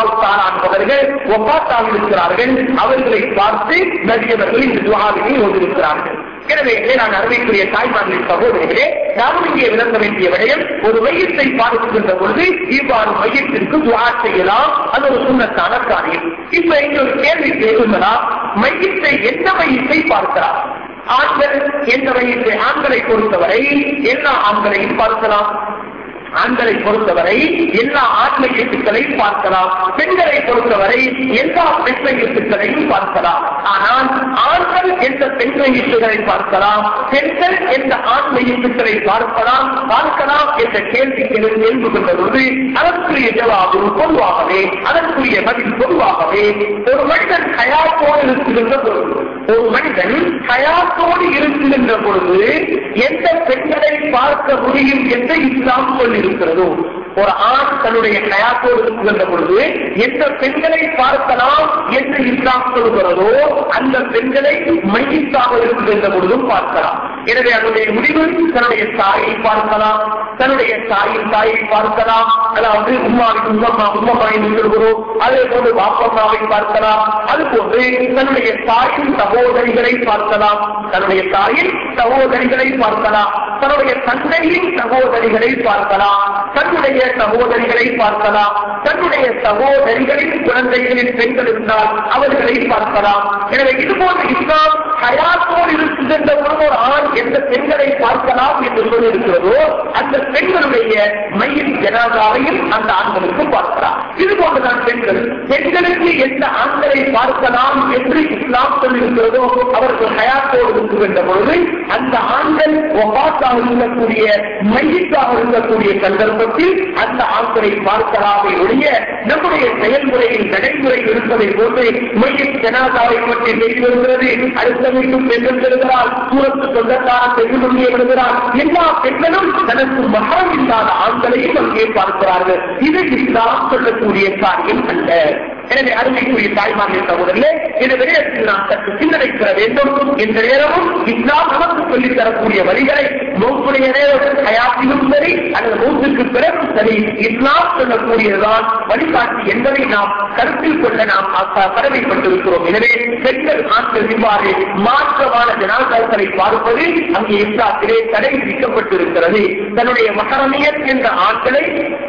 அவர்கள் ஒப்பாத்தாக இருக்கிறார்கள் அவர்களை பார்த்து நபியவர்கள் இந்த துஆவினை ஓதிருக்கிறார்கள் எனவே நான் அறிவிக்கூடிய தாய்மார்களின் சகோதரிகளே நாமும் இங்கே விளங்க வேண்டிய விடயம் ஒரு மையத்தை பார்க்கின்ற பொழுது இவ்வாறு மையத்திற்கு துவா செய்யலாம் அது ஒரு சுண்ணத்தான காரியம் இப்ப இங்க ஒரு கேள்வி கேட்குங்களா மையத்தை எந்த மையத்தை பார்க்கலாம் ஆண்கள் எந்த மையத்தை ஆண்களை பொறுத்தவரை எல்லா ஆண்களையும் பார்க்கலாம் ஆண்களை பொறுத்தவரை எல்லா ஆண்மை எழுத்துக்களையும் பார்க்கலாம் பெண்களை பொறுத்தவரை எல்லா பெண்மை எழுத்துக்களையும் பார்க்கலாம் ஆனால் ஆண்கள் எந்த பெண்மை எழுத்துக்களை பார்க்கலாம் பெண்கள் எந்த ஆண்மை எழுத்துக்களை பார்க்கலாம் பார்க்கலாம் என்ற கேள்விக்கு எழுந்து கொண்டபோது அதற்குரிய ஜவாபு பொதுவாகவே அதற்குரிய பதில் பொதுவாகவே ஒரு மனிதன் ஹயாத்தோடு இருக்குகின்ற பொழுது ஒரு மனிதன் ஹயாத்தோடு இருக்குகின்ற பொழுது எந்த பெண்களை பார்க்க முடியும் என்று இஸ்லாம் சொல்லி இருக்கிறதோ ஒரு ஆண் தன்னுடைய கயாத்தோடு இருக்கின்ற பொழுது எந்த பெண்களை பார்க்கலாம் என்று இஸ்லாம் சொல்கிறதோ அந்த பெண்களை மையத்தாக இருக்கின்ற பொழுதும் பார்க்கலாம் எனவே அதனுடைய முடிவு தன்னுடைய தாயை பார்க்கலாம் தன்னுடைய தாயின் தாயை பார்க்கலாம் அதாவது உமாவின் உம்மம்மா உம்மம்மா என்று சொல்கிறோம் அதே போன்று பாப்பம்மாவை பார்க்கலாம் அது போன்று தன்னுடைய தாயின் சகோதரிகளை பார்க்கலாம் தன்னுடைய தாயின் சகோதரிகளை பார்க்கலாம் தன்னுடைய தந்தையின் சகோதரிகளை பார்க்கலாம் தன்னுடைய சகோதரிகளை பார்க்கலாம் தன்னுடைய சகோதரிகளின் குழந்தைகளின் பெண்கள் இருந்தால் அவர்களை பார்க்கலாம் எனவே இது போன்ற இஸ்லாம் ஹயாத்தோடு இருக்கின்ற ஒரு ஆண் எந்த பெண்களை பார்க்கலாம் என்று சொல்லியிருக்கிறதோ அந்த பெண்களுடைய மையில் ஜனாதாவையும் அந்த ஆண்களுக்கு பார்க்கலாம் இது போன்றுதான் பெண்கள் பெண்களுக்கு எந்த ஆண்களை பார்க்கலாம் என்று இஸ்லாம் சொல்லியிருக்கிறதோ அவர்கள் ஹயாத்தோடு இருக்கின்ற பொழுது அந்த ஆண்கள் ஒபாத்தாக இருக்கக்கூடிய மையத்தாக இருக்கக்கூடிய சந்தர்ப்பத்தில் அந்த ஆண்களை பார்க்கலாமே ஒழிய நம்முடைய செயல்முறையில் நடைமுறை இருப்பதை போன்று மையம் ஜனாதாவை பற்றி பேசி வருகிறது அடுத்த வீட்டும் பெண்கள் பெறுகிறார் சூரத்து சொந்தக்கார பெண்கள் விடுகிறார் எல்லா பெண்களும் தனக்கு மகரம் இல்லாத ஆண்களையும் அங்கே பார்க்கிறார்கள் இது இஸ்லாம் சொல்லக்கூடிய காரியம் அல்ல எனவே அருமைக்குரிய தாய்மார்கள் சகோதரர்களே இந்த விடயத்தில் நாம் சற்று சிந்தனை பெற வேண்டும் இந்த நேரமும் இஸ்லாம் நமக்கு சொல்லித் தரக்கூடிய வழிகளை நோக்குடைய நேரம் ஹயாத்திலும் சரி அல்லது நோக்குக்கு பிறகும் சரி இஸ்லாம் சொல்லக்கூடியதுதான் வழிகாட்டி என்பதை நாம் கருத்தில் கொள்ள நாம் கடமைப்பட்டிருக்கிறோம் எனவே பெண்கள் ஆண்கள் இவ்வாறு மாற்றமான ஜனாதாக்களை பார்ப்பது அங்கே இஸ்லாத்திலே தடை விதிக்கப்பட்டிருக்கிறது தன்னுடைய மகரமியர் என்ற ஆண்களை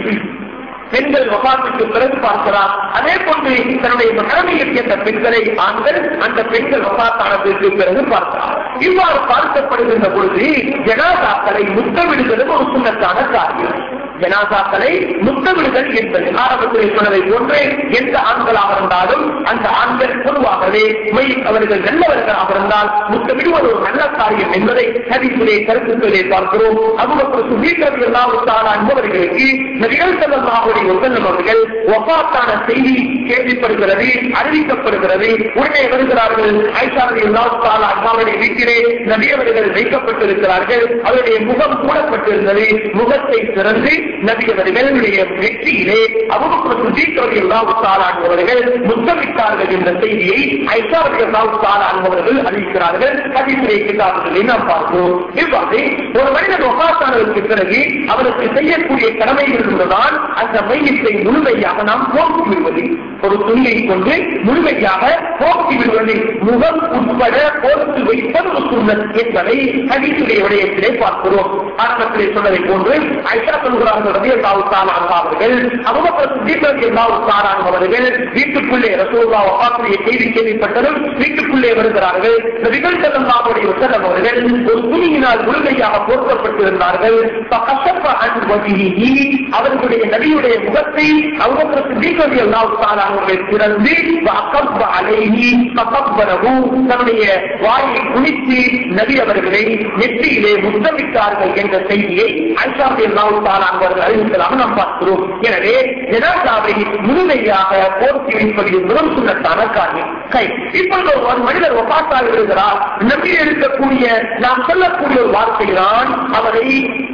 பெண்கள் வபாத்துக்கு பிறகு பார்க்கலாம் அதே போன்று தன்னுடைய மகரமையில் என்ற பெண்களை ஆண்கள் அந்த பெண்கள் வபாத்தானதற்கு பிறகு பார்க்கலாம் இவ்வாறு பார்க்கப்படுகின்ற பொழுது ஜனாதாக்களை முத்தமிடுதலும் ஒரு சுண்ணத்தான காரியம் ஜனாதாக்களை முத்தமிடுதல் என்பது ஆரம்பத்தில் சொன்னதை போன்று எந்த ஆண்களாக இருந்தாலும் அந்த ஆண்கள் பொதுவாகவே மை அவர்கள் நல்லவர்களாக இருந்தால் முத்தமிடுவது ஒரு நல்ல காரியம் என்பதை ஹதீஸிலே கருத்துக்களே பார்க்கிறோம் அவ்வளவு சுபீக்கர்கள் எல்லாம் என்பவர்களுக்கு நபிகள் செல்லமாக ஒப்பந்தம் அவர்கள் ஒப்பாத்தான செய்தி கேள்விப்படுகிறது அறிவிக்கப்படுகிறது உடனே வருகிறார்கள் ஐசாரதி அம்மாவுடைய வீட்டிலே நபியவர்கள் வைக்கப்பட்டிருக்கிறார்கள் அவருடைய முகம் மூடப்பட்டிருந்தது முகத்தை திறந்து நபியவர்களுடைய வெற்றியிலே அவங்க சுஜீக்கவர்கள் முத்தமிட்டார்கள் என்ற செய்தியை ஐசாரதி அல்லாவுத்தாலானவர்கள் அறிவிக்கிறார்கள் அதிலே கிட்டார்களை நாம் பார்க்கிறோம் இவ்வாறு ஒரு மனிதன் ஒப்பாத்தானதற்கு பிறகு அவருக்கு செய்யக்கூடிய கடமைகள் இருந்ததான் அந்த மையத்தை முழுமையாக நாம் போக்கி விடுவது ஒரு துணியை கொண்டு முழுமையாக போக்கி விடுவது முகம் உட்பட போர்த்து வைப்பது ஒரு சுண்ணத் என்பதை ஹதீசுடைய விடயத்திலே பார்க்கிறோம் ஆரம்பத்திலே சொன்னதை போன்று ஐஷா சொல்கிறார் சொல்கிறார்கள் ரவி அல்லாவுத்தான் அவர்கள் அபுபக்கர் சித்திக் ரவி அல்லாவுத்தான் அவர்கள் வீட்டுக்குள்ளே ரசூல்லா வபாத்துடைய செய்தி கேள்விப்பட்டதும் வீட்டுக்குள்ளே வருகிறார்கள் நபிகள் செல்லல்லாவுடைய செல்லம் அவர்கள் ஒரு துணியினால் முழுமையாக போர்க்கப்பட்டிருந்தார்கள் فَكَشَفَ عَنْ وَجْهِهِ அவர்களுடைய நபியுடைய முகத்தை அபுபக்கர் சித்திக் ரவி அல்லாவுத்தான் அவர்கள் திறந்து وَأَقَبَّ عَلَيْهِ فَقَبَّلَهُ தன்னுடைய வாயை குனித்து நபி அவர்களை நெற்றியிலே முத்தமிட்டார்கள் என்ற செய்தியை ஐஷாபி அல்லாவுத்தான் அவர்கள் அறிவித்ததாக நாம் பார்க்கிறோம் எனவே ஜனாதாவை முழுமையாக போர்த்தி வைப்பது என்பதும் சுண்ணத்தான காரியம் கை இப்பொழுது ஒரு மனிதர் ஒப்பாட்டாக இருக்கிறார் நம்பி இருக்கக்கூடிய நாம் சொல்லக்கூடிய ஒரு வார்த்தை தான் அவரை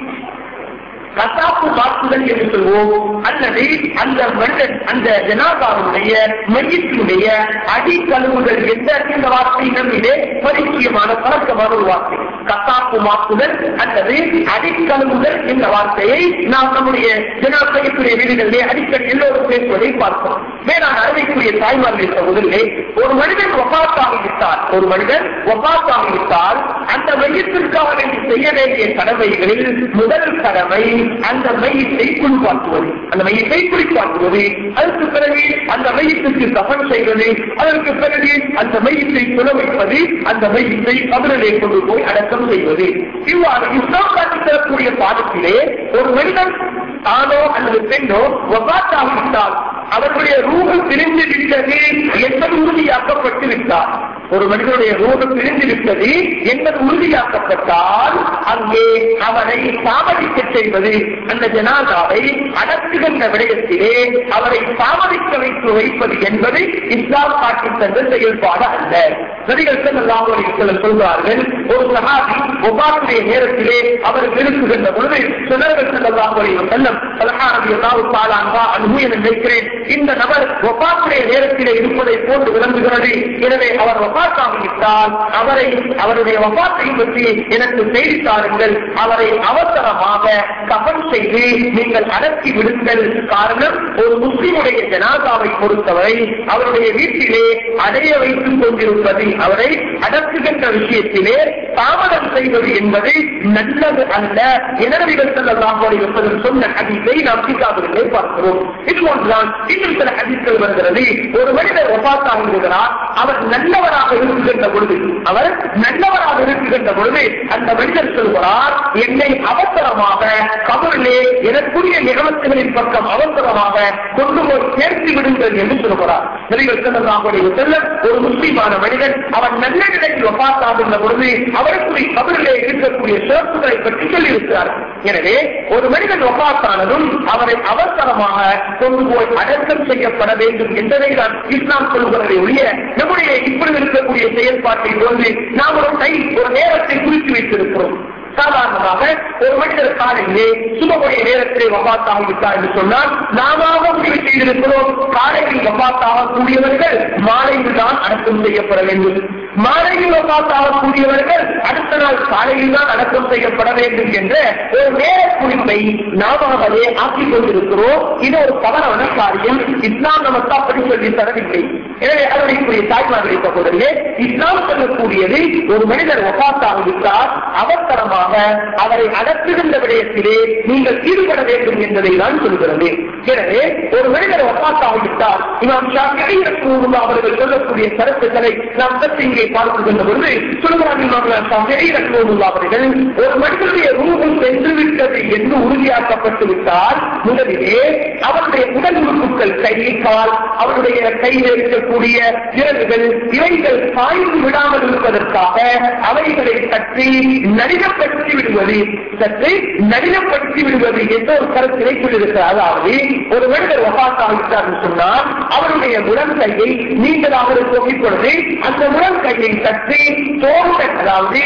கசாப்பு வாக்குதல் என்று சொல்வோம் அல்லது அந்த மனிதன் அந்த ஜனாதாவுடைய மையத்தினுடைய அடி கழுவுதல் என்ற இந்த வார்த்தை நம்மிலே பரிச்சயமான பழக்கமான ஒரு வார்த்தை கசாப்பு மாக்குதல் அல்லது அடி கழுவுதல் என்ற வார்த்தையை நாம் நம்முடைய ஜனாசயத்துடைய வீடுகளிலே அடிக்கடி எல்லோரும் பேசுவதை பார்க்கிறோம் வேளாண் அருமைக்குரிய தாய்மார்கள் சகோதரர்களே ஒரு மனிதன் ஒப்பாத்தாகிவிட்டார் ஒரு மனிதன் ஒப்பாத்தாகிவிட்டால் அந்த மையத்திற்காக வேண்டி செய்ய வேண்டிய கடமைகளில் முதல் கடமை அந்த மையத்தை குளிப்பாட்டுவது அந்த மையத்தை குளிப்பாட்டுவது அதற்கு பிறகு அந்த மையத்துக்கு கபன் செய்வது அதற்கு பிறகு அந்த மையத்தை துண வைப்பது அந்த மையத்தை கபரிலே கொண்டு போய் அடக்கம் செய்வது இவ்வாறு இஸ்லாம் காட்டித் தரக்கூடிய பாடத்திலே ஒரு மனிதன் ஆணோ அல்லது பெண்ணோ ஒவ்வாத்தாகிவிட்டால் அவர்களுடைய ரூபம் பிரிந்து விட்டது என்பது உறுதியாக்கப்பட்டு விட்டார் ஒரு மனிதனுடைய ரூபம் பிரிந்து விட்டது என்பது உறுதியாக்கப்பட்டால் அங்கே அவரை தாமதிக்க செய்வது அந்த ஜனாதாவை அடக்குகின்ற விடயத்திலே அவரை தாமதிக்க வைத்து வைப்பது என்பது இஸ்லாம் காட்டி தந்த செயல்பாடு அல்ல நபிகள் செல்லம் சொல்கிறார்கள் ஒரு சகாதி ஒவ்வாறுடைய நேரத்திலே அவர் விரும்புகின்ற பொழுது சுனர்கள் செல்லலாம் செல்லம் சலஹானபி அல்லாஹு தாலான்வா அன்பு என நினைக்கிறேன் இந்த நபர் ஒப்பாத்துடைய நேரத்திலே இருப்பதை போன்று விளங்குகிறது எனவே அவர் ஒப்பாத்தாகிவிட்டால் அவரை அவருடைய ஒப்பாத்தை பற்றி எனக்கு செய்தி தாருங்கள் அவரை அவசரமாக கபன் செய்து நீங்கள் அடக்கி விடுங்கள் காரணம் ஒரு முஸ்லிமுடைய ஜனாதாவை பொறுத்தவரை அவருடைய வீட்டிலே அடைய வைத்துக் கொண்டிருப்பது அவரை அடக்குகின்ற விஷயத்திலே தாமதம் செய்வது என்பது நல்லது அல்ல எனவிகள் செல்லலாம் சொன்ன அதிசை நாம் கிதாபுகளை பார்க்கிறோம் இது போன்றுதான் இன்னும் சில அதிர்கள் வருகிறது ஒரு மனிதர் ஒப்பாத்தாக இருக்கிறார் அவர் நல்லவராக இருக்குகின்ற பொழுது அவர் நல்லவராக இருக்குகின்ற பொழுது அந்த மனிதர் சொல்கிறார் என்னை அவசரமாக கபரிலே எனக்குரிய நிகழ்ச்சிகளின் பக்கம் அவசரமாக கொண்டு போய் சேர்த்து விடுங்கள் என்று சொல்கிறார் நபிகள் செல்லலாமுடைய செல்லம் ஒரு முஸ்லீமான மனிதன் அவன் நல்ல நிலையில் ஒப்பாத்தாகின்ற பொழுது அவருக்குரிய கபரிலே இருக்கக்கூடிய சிறப்புகளை பற்றி சொல்லியிருக்கிறார் எனவே ஒரு மனிதன் ஒப்பாத்தானதும் அவரை அவசரமாக கொண்டு போய் அடக்கம் செய்யப்பட வேண்டும் என்பதை தான் இஸ்லாம் சொல்கிறதை ஒழிய நம்முடைய இப்பொழுது இருக்கக்கூடிய செயல்பாட்டை போன்று நாம் ஒரு கை ஒரு நேரத்தை குறித்து வைத்திருக்கிறோம் சாதாரணமாக ஒரு மனிதர் காலையிலே சுபமுடைய நேரத்திலே வபாத்தாக விட்டார் என்று சொன்னால் நாம முடிவு செய்திருக்கிறோம் காலையில் வபாத்தாக கூடியவர்கள் மாலையில் தான் அடக்கம் செய்யப்பட வேண்டும் மாலையில் வபாத்தாக கூடியவர்கள் அடுத்த நாள் காலையில் தான் அடக்கம் செய்யப்பட வேண்டும் என்ற ஒரு நேர குறிப்பை நாமவே ஆக்கிக் கொண்டிருக்கிறோம் இது ஒரு தவறான காரியம் இஸ்லாம் நமக்கு அப்படி சொல்லி தரவில்லை எனவே அதனுடைய தாய்மார்களை சகோதரே இஸ்லாம் சொல்லக்கூடியது ஒரு மனிதர் ஒப்பாத்தாக விட்டால் அவசரமாக அவரை அடக்குகின்ற விடயத்திலே நீங்கள் ஈடுபட வேண்டும் என்பதை தான் சொல்கிறது எனவே ஒரு மனிதர் ஒப்பாத்தாகிவிட்டால் இமாம் ஷாஃபிஈ ரஹ்மத்துல்லாஹி அவர்கள் சொல்லக்கூடிய கருத்துக்களை நாம் சற்று இங்கே பார்க்கின்ற பொழுது சொல்கிறார் இமாம் ஷாஃபிஈ ரஹ்மத்துல்லாஹி அவர்கள் ஒரு மனிதனுடைய ரூபம் சென்று விட்டது என்று உறுதியாக்கப்பட்டு விட்டால் முதலிலே அவருடைய உடல் உறுப்புகள் கை கால் அவருடைய கையில் இருக்கக்கூடிய விரல்கள் இவைகள் சாய்ந்து விடாமல் இருப்பதற்காக அவைகளை பற்றி நடிகப்படுத்தி விடுவது சற்று நடிகப்படுத்தி விடுவது என்ற ஒரு கருத்தினை கொண்டிருக்கிறார் அதாவது ஒரு மனிதர் வபாத்தாகிவிட்டார் சொன்னால் அவருடைய முழம் கையை நீங்கள் அவருக்கு ஒப்பிப்பொழுது அந்த முழம் கையை சற்று தோறுடன் அதாவது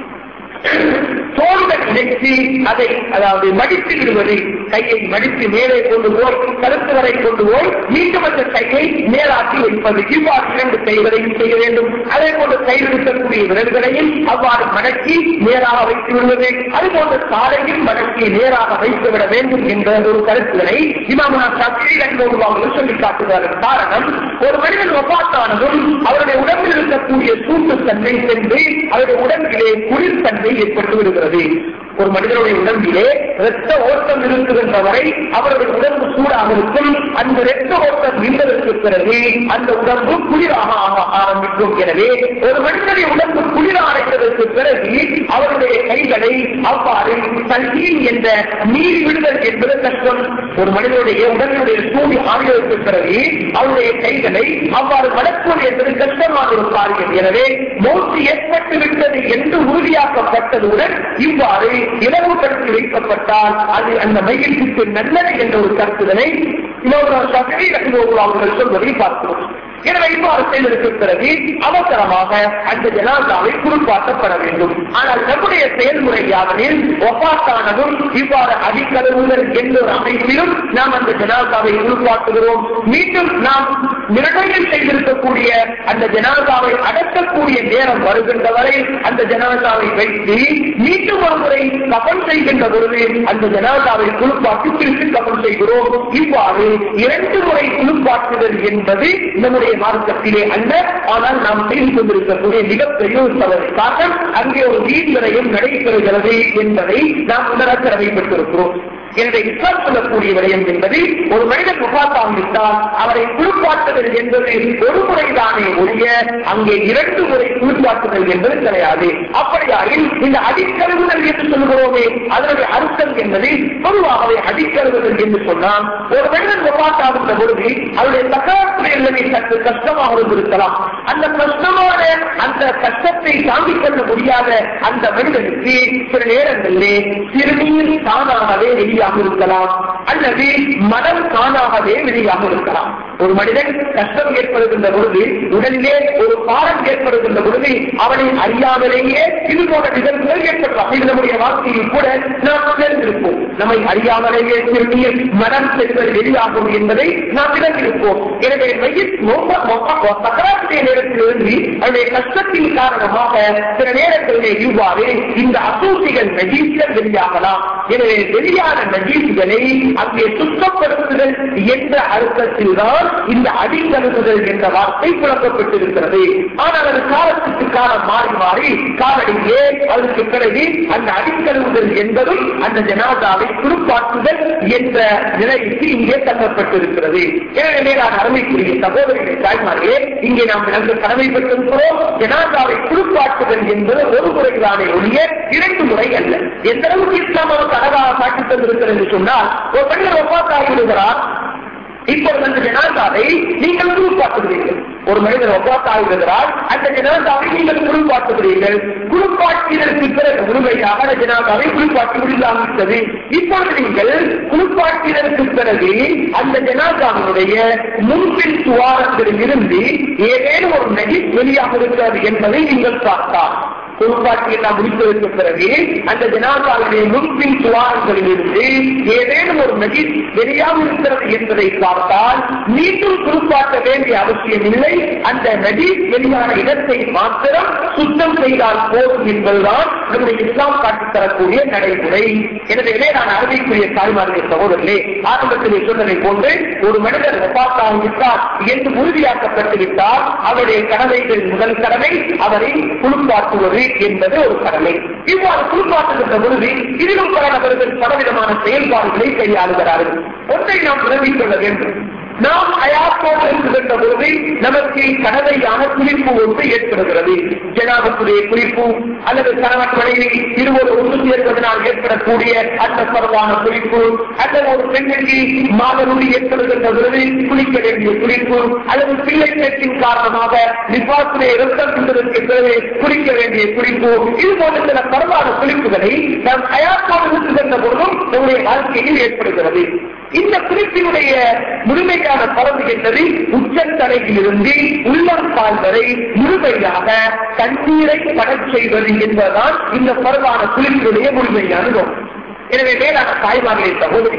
தோளுடன் இணைத்து அதை அதாவது மடித்து விடுவது கையை மடித்து மேலே கொண்டு போய் கருத்து வரை கொண்டு போய் மீண்டும் அந்த கையை நேராக்கி வைப்பது இவ்வாறு இரண்டு கைகளையும் செய்ய வேண்டும் அதே போன்று கையில் இருக்கக்கூடிய விரல்களையும் அவ்வாறு மடக்கி நேராக வைத்து விடுவது அது போன்ற காலையும் மடக்கி நேராக வைத்து விட வேண்டும் என்ற ஒரு கருத்துக்களை இமாமுனா சக்தி அவர்கள் சொல்லி காட்டுகிறார்கள் காரணம் ஒரு மனிதன் ஒப்பாத்தானதும் அவருடைய உடம்பில் இருக்கக்கூடிய சூட்டு தன்மை சென்று அவருடைய உடம்பிலே குளிர் தன்மை ஏற்பட்டு விடுகிறது ஒரு மனிதனுடைய உடம்பிலே இரத்த ஓட்டம் இருக்குகின்ற வரை அவருடைய உடம்பு சூடாக இருக்கும் அந்த இரத்த ஓட்டம் நின்றதற்கு பிறகு அந்த உடம்பு குளிராக ஆக ஆரம்பிக்கும் எனவே ஒரு மனிதனுடைய உடம்பு குளிர அடைந்ததற்கு பிறகு அவருடைய கைகளை அவ்வாறு தண்ணீர் என்ற நீர் விடுதல் என்பது கஷ்டம் ஒரு மனிதனுடைய உடலுடைய சூடு ஆகியதற்கு பிறகு அவருடைய கைகளை அவ்வாறு வளர்ப்பது என்பது கஷ்டமான ஒரு காரியம் எனவே மோசி ஏற்பட்டு விட்டது என்று உறுதியாக்கப்பட்டதுடன் இவ்வாறு இலவுபடுத்தி வைக்கப்பட்டால் அது அந்த மையத்திற்கு நல்லது என்ற ஒரு கருத்துதனை அவர்கள் சொல்வதை பார்க்கிறோம் எனவே இவ்வாறு செய்ததற்கு பிறகு அவசரமாக அந்த ஜனாதாவை குறுப்பாட்டப்பட வேண்டும் ஆனால் நம்முடைய செயல்முறை யாவனில் ஒப்பாத்தானதும் இவ்வாறு அடிக்கழுவுதல் என்ற ஒரு அமைப்பிலும் நாம் அந்த ஜனாதாவை குறுப்பாட்டுகிறோம் மீண்டும் நாம் நிர்ணயம் செய்திருக்கக்கூடிய அந்த ஜனாதாவை அடக்கக்கூடிய நேரம் வருகின்ற வரை அந்த ஜனாதாவை வைத்து மீண்டும் ஒரு முறை கபல் செய்கின்ற பொழுது அந்த ஜனாதாவை குழுப்பாட்டி திருப்பி கபல் செய்கிறோம் இவ்வாறு இரண்டு முறை குழுப்பாட்டுதல் என்பது நம்முடைய மார்க்கத்திலே அல்ல ஆனால் நாம் செய்து கொண்டிருக்கக்கூடிய மிகப்பெரிய ஒரு தவறு காரணம் அங்கே ஒரு வீண்வரையும் நடைபெறுகிறது என்பதை நாம் உணர கடமைப்பட்டிருக்கிறோம் எனவே இஸ்லாம் சொல்லக்கூடிய விடயம் என்பது ஒரு மனிதன் முகாத்தாவிட்டால் அவரை குளிப்பாட்டுதல் என்பது ஒரு முறைதானே ஒழிய அங்கே இரண்டு முறை குளிப்பாட்டுதல் என்பது கிடையாது அப்படியாயில் இந்த அடிக்கருவுதல் என்று சொல்கிறோமே அதனுடைய அர்த்தம் என்பது பொதுவாகவே அடிக்கருவுதல் என்று சொன்னால் ஒரு மனிதன் முகாத்தாகின்ற பொழுது அவருடைய தகவல் நிலைமை சற்று கஷ்டமாக இருந்திருக்கலாம் அந்த கஷ்டமான அந்த கஷ்டத்தை தாங்கிக் கொள்ள முடியாத அந்த மனிதனுக்கு சில நேரங்களிலே சிறுநீர் தானாகவே வெளியாக இருக்கலாம் அல்லது மனம் தானாகவே வெளியாக இருக்கலாம் ஒரு மனிதன் கஷ்டம் ஏற்படுகின்ற பொழுது உடலிலே ஒரு பாரம் ஏற்படுகின்ற பொழுது அவனை அறியாமலேயே இது போன்ற நிகழ்வுகள் ஏற்படலாம் இது நம்முடைய வாழ்க்கையில் கூட நாம் உணர்ந்திருப்போம் நம்மை அறியாமலேயே சிறுநீர் மனம் செல்வது வெளியாகும் என்பதை நாம் விளங்கியிருப்போம் எனவே மைய சக்கராத்திரிய நேரத்திலிருந்து அவருடைய கஷ்டத்தின் காரணமாக சில நேரங்களிலே இவ்வாறு இந்த அசூசிகள் நஜீசிகள் வெளியாகலாம் எனவே வெளியான நஜீசுகளை அங்கே சுத்தப்படுத்துதல் என்ற அர்த்தத்தில் தான் இந்த அடிக்கழுகுதல் என்ற வார்த்தை புழங்கப்பட்டிருக்கிறது ஆனால் அது காலத்துக்கு காலம் மாறி மாறி காலடியே அதற்கு பிறகு அந்த அடிக்கழுவுதல் என்பதும் அந்த ஜனாதாவை குறுப்பாட்டுதல் என்ற நிலைக்கு இங்கே தள்ளப்பட்டிருக்கிறது எனவே நான் அருமைக்குரிய சகோதரிகளை தாய்மார்களே இங்கே நாம் விளங்க கடமைப்பட்டிருக்கிறோம் ஜனாதாவை குறுப்பாட்டுதல் என்பது ஒரு முறைதானே ஒழிய இரண்டு முறை அல்ல எந்த அளவுக்கு இஸ்லாம் நமக்கு அழகாக காட்டி தந்திருக்கிறது என்று சொன்னால் ஒரு மனிதர் ஒப்பாத்தாகி விடுகிறார் இப்பொழுது அந்த ஜனாதாவை நீங்கள் குழுப்பாட்டுகிறீர்கள் ஒரு மனிதர் ஒப்பாத்தாகிறார் அந்த ஜனாதாவை நீங்கள் குழுப்பாட்டுகிறீர்கள் குழுப்பாட்டினருக்கு பிறகு முழுமையாக அந்த ஜனாதாவை குழுப்பாட்டி முடிந்தாகிவிட்டது இப்பொழுது நீங்கள் குழுப்பாட்டினருக்கு பிறகு அந்த ஜனாதாவினுடைய முன்பின் துவாரங்களில் இருந்து ஏதேனும் ஒரு நகி வெளியாக இருக்கிறது என்பதை நீங்கள் பார்த்தால் குழுப்பாட்டி எல்லாம் முடித்ததற்கு பிறகு அந்த ஜனாதாவுடைய முன்பின் துவாரங்களில் இருந்து ஏதேனும் ஒரு நஜீஸ் வெளியாக இருக்கிறது என்பதை பார்த்தால் மீண்டும் குழுப்பாட்ட வேண்டிய அவசியம் இல்லை அந்த நஜீஸ் வெளியான இடத்தை மாத்திரம் சுத்தம் செய்தால் போதும் என்பதுதான் நம்முடைய இஸ்லாம் காட்டித் தரக்கூடிய நடைமுறை எனவே நான் அறிவிக்கூடிய தாய்மார்கள் சகோதரர்களே ஆரம்பத்திலே சொன்னதை போன்று ஒரு மனிதர் ஒப்பாத்தாகிவிட்டார் என்று உறுதியாக்கப்பட்டு விட்டால் அவருடைய கடமைகள் முதல் கடமை அவரை குளிப்பாட்டுவது என்பது ஒரு கடமை இவ்வாறு குளிப்பாட்டுகின்ற பொழுது இதிலும் பல நபர்கள் பலவிதமான செயல்பாடுகளை கையாளுகிறார்கள் ஒன்றை நாம் விளங்கிக் கொள்ள வேண்டும் நாம் அயாத்தோடு இருக்கின்ற பொழுது நமக்கு கடமையான குறிப்பு ஒன்று ஏற்படுகிறது ஜனாபத்துடைய குறிப்பு அல்லது கணவன் மனைவி இருவர் ஒன்று சேர்வதனால் ஏற்படக்கூடிய அந்த பரவான குறிப்பு அல்லது ஒரு பெண்ணுக்கு மாதனுடைய ஏற்படுகின்ற பொழுது குளிக்க வேண்டிய குறிப்பு அல்லது பிள்ளை பேச்சின் காரணமாக நிபாசுடைய இரத்தம் என்பதற்கு பிறகு குளிக்க வேண்டிய குறிப்பு இது போன்ற சில பரவான குறிப்புகளை நாம் அயாத்தோடு இருக்கின்ற பொழுதும் நம்முடைய வாழ்க்கையில் ஏற்படுகிறது இந்த குறிப்பினுடைய முழுமையான பரவு என்பது உச்சத்தலையிலிருந்து உள்ளங்கால் வரை முழுமையாக தண்ணீரை படச் செய்வது என்பதுதான் இந்த பரவான குறிப்பினுடைய முழுமையான நோக்கம் எனவே மேலான தாய்மார்களே சகோதரிகளே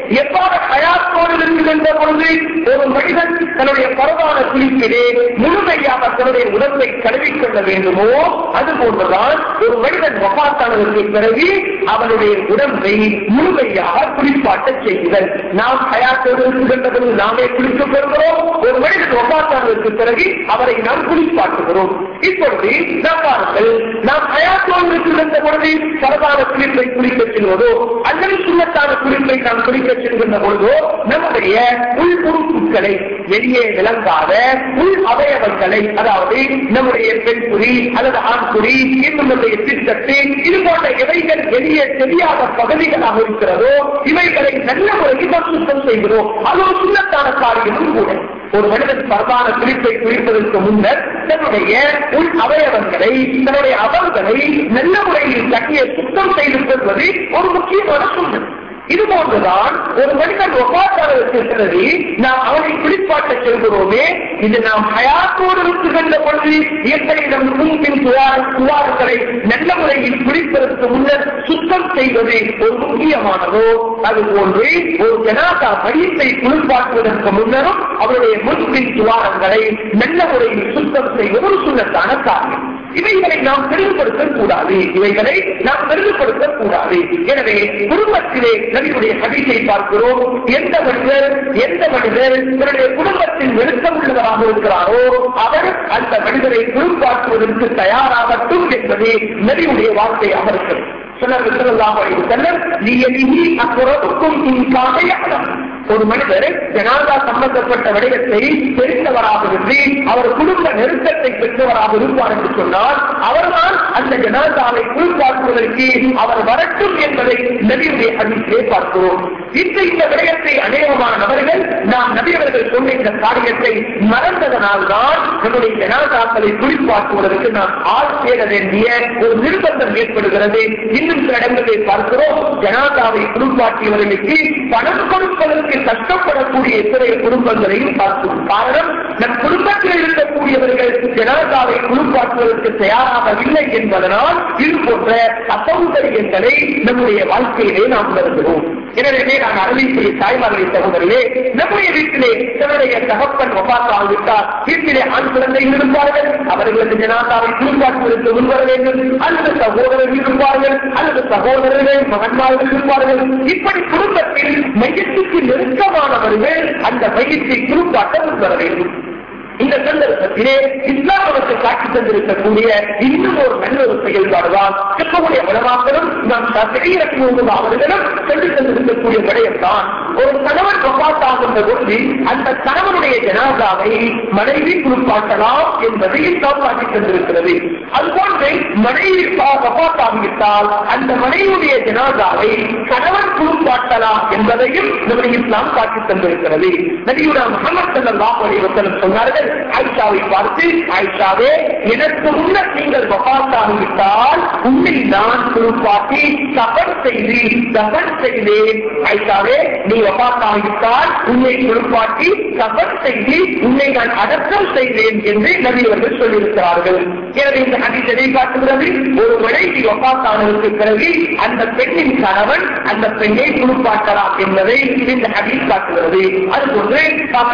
எவ்வாறு ஹயாத்தோடு இருக்கின்ற பொழுது ஒரு மனிதன் தன்னுடைய பரவான குளிப்பிலே முழுமையாக தன்னுடைய உடம்பை கழுவிக்கொள்ள வேண்டுமோ அது போன்றுதான் ஒரு மனிதன் வபாத்தானதற்கு பிறகு அவனுடைய உடம்பை முழுமையாக குளிப்பாட்ட செய்யுதல் நாம் ஹயாத்தோடு இருக்கின்ற பொழுது நாமே குளிக்கப் பெறுகிறோம் ஒரு மனிதன் வபாத்தானதற்கு பிறகு அவரை நாம் குளிப்பாட்டுகிறோம் இப்பொழுது நாம் பாருங்கள் நாம் ஹயாத்தோடு இருக்கின்ற பொழுது பரவான குளிப்பை குளிக்கச் செல்வதோ அல்லது சுண்ணத்தான குளிப்பை நாம் குளிக்கச் செல்கின்ற பொழுதோ நம்முடைய உள் உறுப்புகளை வெளியே விளங்காத உள் அவயவங்களை அதாவது நம்முடைய பெண் குறி அல்லது ஆண் குறி இன்னும் நம்முடைய சித்தத்து இது போன்ற எவைகள் வெளியே தெரியாத பகுதிகளாக இருக்கிறதோ இவைகளை நல்ல முறையில் நாம் சுத்தம் செய்கிறோம் அது ஒரு சுண்ணத்தான காரியமும் கூட ஒரு மனிதன் பரவான குளிப்பை குளிப்பதற்கு முன்னர் தன்னுடைய உள் அவயவங்களை தன்னுடைய அவர்களை நல்ல முறையில் கட்டிய சுத்தம் செய்து கொள்வது ஒரு முக்கியமான சூழ்நிலை இது போன்றுதான் ஒரு மனிதன் ஒப்பாட்டாளருக்கு பிறகு நாம் அவனை குளிப்பாட்ட செல்கிறோமே இது நாம் ஹயாத்தோடு இருக்குகின்ற பொழுது எப்படி நம் முன்பின் சுவார் சுவார்களை நல்ல முறையில் குளிப்பதற்கு முன்னர் சுத்தம் செய்வது ஒரு முக்கியமானதோ அது போன்று ஒரு ஜனாதா மையத்தை குளிப்பாட்டுவதற்கு முன்னரும் அவருடைய முன்பின் துவாரங்களை நல்ல முறையில் சுத்தம் செய்வது ஒரு சுண்ணத்தான காரியம் இவைகளை நாம் பெருமைப்படுத்த கூடாது இவைகளை நாம் பெருமைப்படுத்த கூடாது எனவே குடும்பத்திலே நபியுடைய ஹதீஸை பார்க்கிறோம் எந்த மனிதர் எந்த மனிதர் தன்னுடைய குடும்பத்தில் நெருக்கம் உள்ளவராக இருக்கிறாரோ அவர் அந்த மனிதரை குளிப்பாட்டுவதற்கு தயாராகட்டும் என்பதே நபியுடைய வார்த்தையாக இருக்கிறது சொன்னார்கள் ஸல்லல்லாஹு அலைஹி வஸல்லம் லியலிஹி அக்ரபுக்கும் இன் கான யஅலம் ஒரு மனிதர் ஜனாதா சம்பந்தப்பட்ட விடயத்தை தெரிந்தவராக இருந்து அவர் குடும்ப நெருக்கத்தை பெற்றவராக இருப்பார் என்று சொன்னால் அவர்தான் அந்த ஜனாதாவை குளிப்பாற்றுவதற்கு அவர் வரட்டும் என்பதை நபியுடைய அதிர்ச்சியை பார்க்கிறோம் இந்த இந்த விடயத்தை அநேகமான நபர்கள் நாம் நபியவர்கள் சொன்ன இந்த காரியத்தை மறந்ததனால் தான் நம்முடைய ஜனாதாக்களை குளிப்பாற்றுவதற்கு நாம் ஆள் சேர வேண்டிய ஒரு நிர்பந்தம் ஏற்படுகிறது இன்னும் சில இடங்களில் பார்க்கிறோம் ஜனாதாவை குளிப்பாட்டியவர்களுக்கு பணம் கொடுப்பதற்கு கஷ்டப்படக்கூடிய எத்தனைய குடும்பங்களையும் பார்க்கிறோம் காரணம் நம் குடும்பத்தில் இருக்கக்கூடியவர்கள் ஜனாதாவை குளிப்பாற்றுவதற்கு தயாராகவில்லை என்பதனால் இது போன்ற அசௌகரியங்களை நம்முடைய வாழ்க்கையிலே நாம் உணர்கிறோம் எனவே நான் அறிவிக்கூடிய தாய்மார்களை சகோதரர்களே நம்முடைய வீட்டிலே தன்னுடைய தகப்பன் ஒப்பாத்தாகிவிட்டார் வீட்டிலே ஆண் குழந்தைகள் இருப்பார்கள் அவர்களுக்கு ஜனாதாவை குளிப்பாற்றுவதற்கு முன்வர வேண்டும் அல்லது சகோதரர்கள் இருப்பார்கள் அல்லது சகோதரர்கள் மகன்மார்கள் இருப்பார்கள் இப்படி குடும்பத்தில் மையத்துக்கு நெருக்கமானவர்கள் அந்த மையத்தை குளிப்பாட்ட முன்வர வேண்டும் இந்த சந்தர்ப்பத்திலே இஸ்லாம் நமக்கு காட்சி தந்திருக்கக்கூடிய இன்னும் ஒரு நல்ல ஒரு செயல்பாடுதான் சிற்பமுடைய வளமாக்களும் நாம் சதையிறக்கும் அவர்களும் சொல்லி தந்திருக்கக்கூடிய விடயம்தான் ஒரு கணவன் வபாத்தாகின்ற பொழுது அந்த கணவனுடைய ஜனாதாவை மனைவி குளிப்பாட்டலாம் என்பதை இஸ்லாம் காட்சி தந்திருக்கிறது அதுபோன்று மனைவி வபாத்தாகிவிட்டால் அந்த மனைவியுடைய ஜனாதாவை கணவன் குளிப்பாட்டலாம் என்பதையும் நம்முடைய இஸ்லாம் காட்சி தந்திருக்கிறது நபியுடா முகமது ஸல்லல்லாஹு அலைஹி வஸல்லம் சொன்னார்கள் ஆயிஷாவை பார்த்து ஆயிஷாவே எனக்கு முன்னர் நீங்கள் வபாத்தாகிவிட்டால் உன்னை நான் குளிப்பாட்டி கபன் செய்து கபன் செய்தேன் ஆயிஷாவே நீ வபாத்தாகிவிட்டால் உன்னை குளிப்பாட்டி கபன் செய்து உன்னை நான் அடக்கம் செய்தேன் என்று நபி அவர்கள் சொல்லியிருக்கிறார்கள் எனவே இந்த ஹதீஸ் காட்டுகிறது ஒரு மனைவி வபாத்தானதற்கு பிறகு அந்த பெண்ணின் கணவன் அந்த பெண்ணை குளிப்பாட்டலாம் என்பதை இந்த ஹதீஸ் காட்டுகிறது அதுபோன்று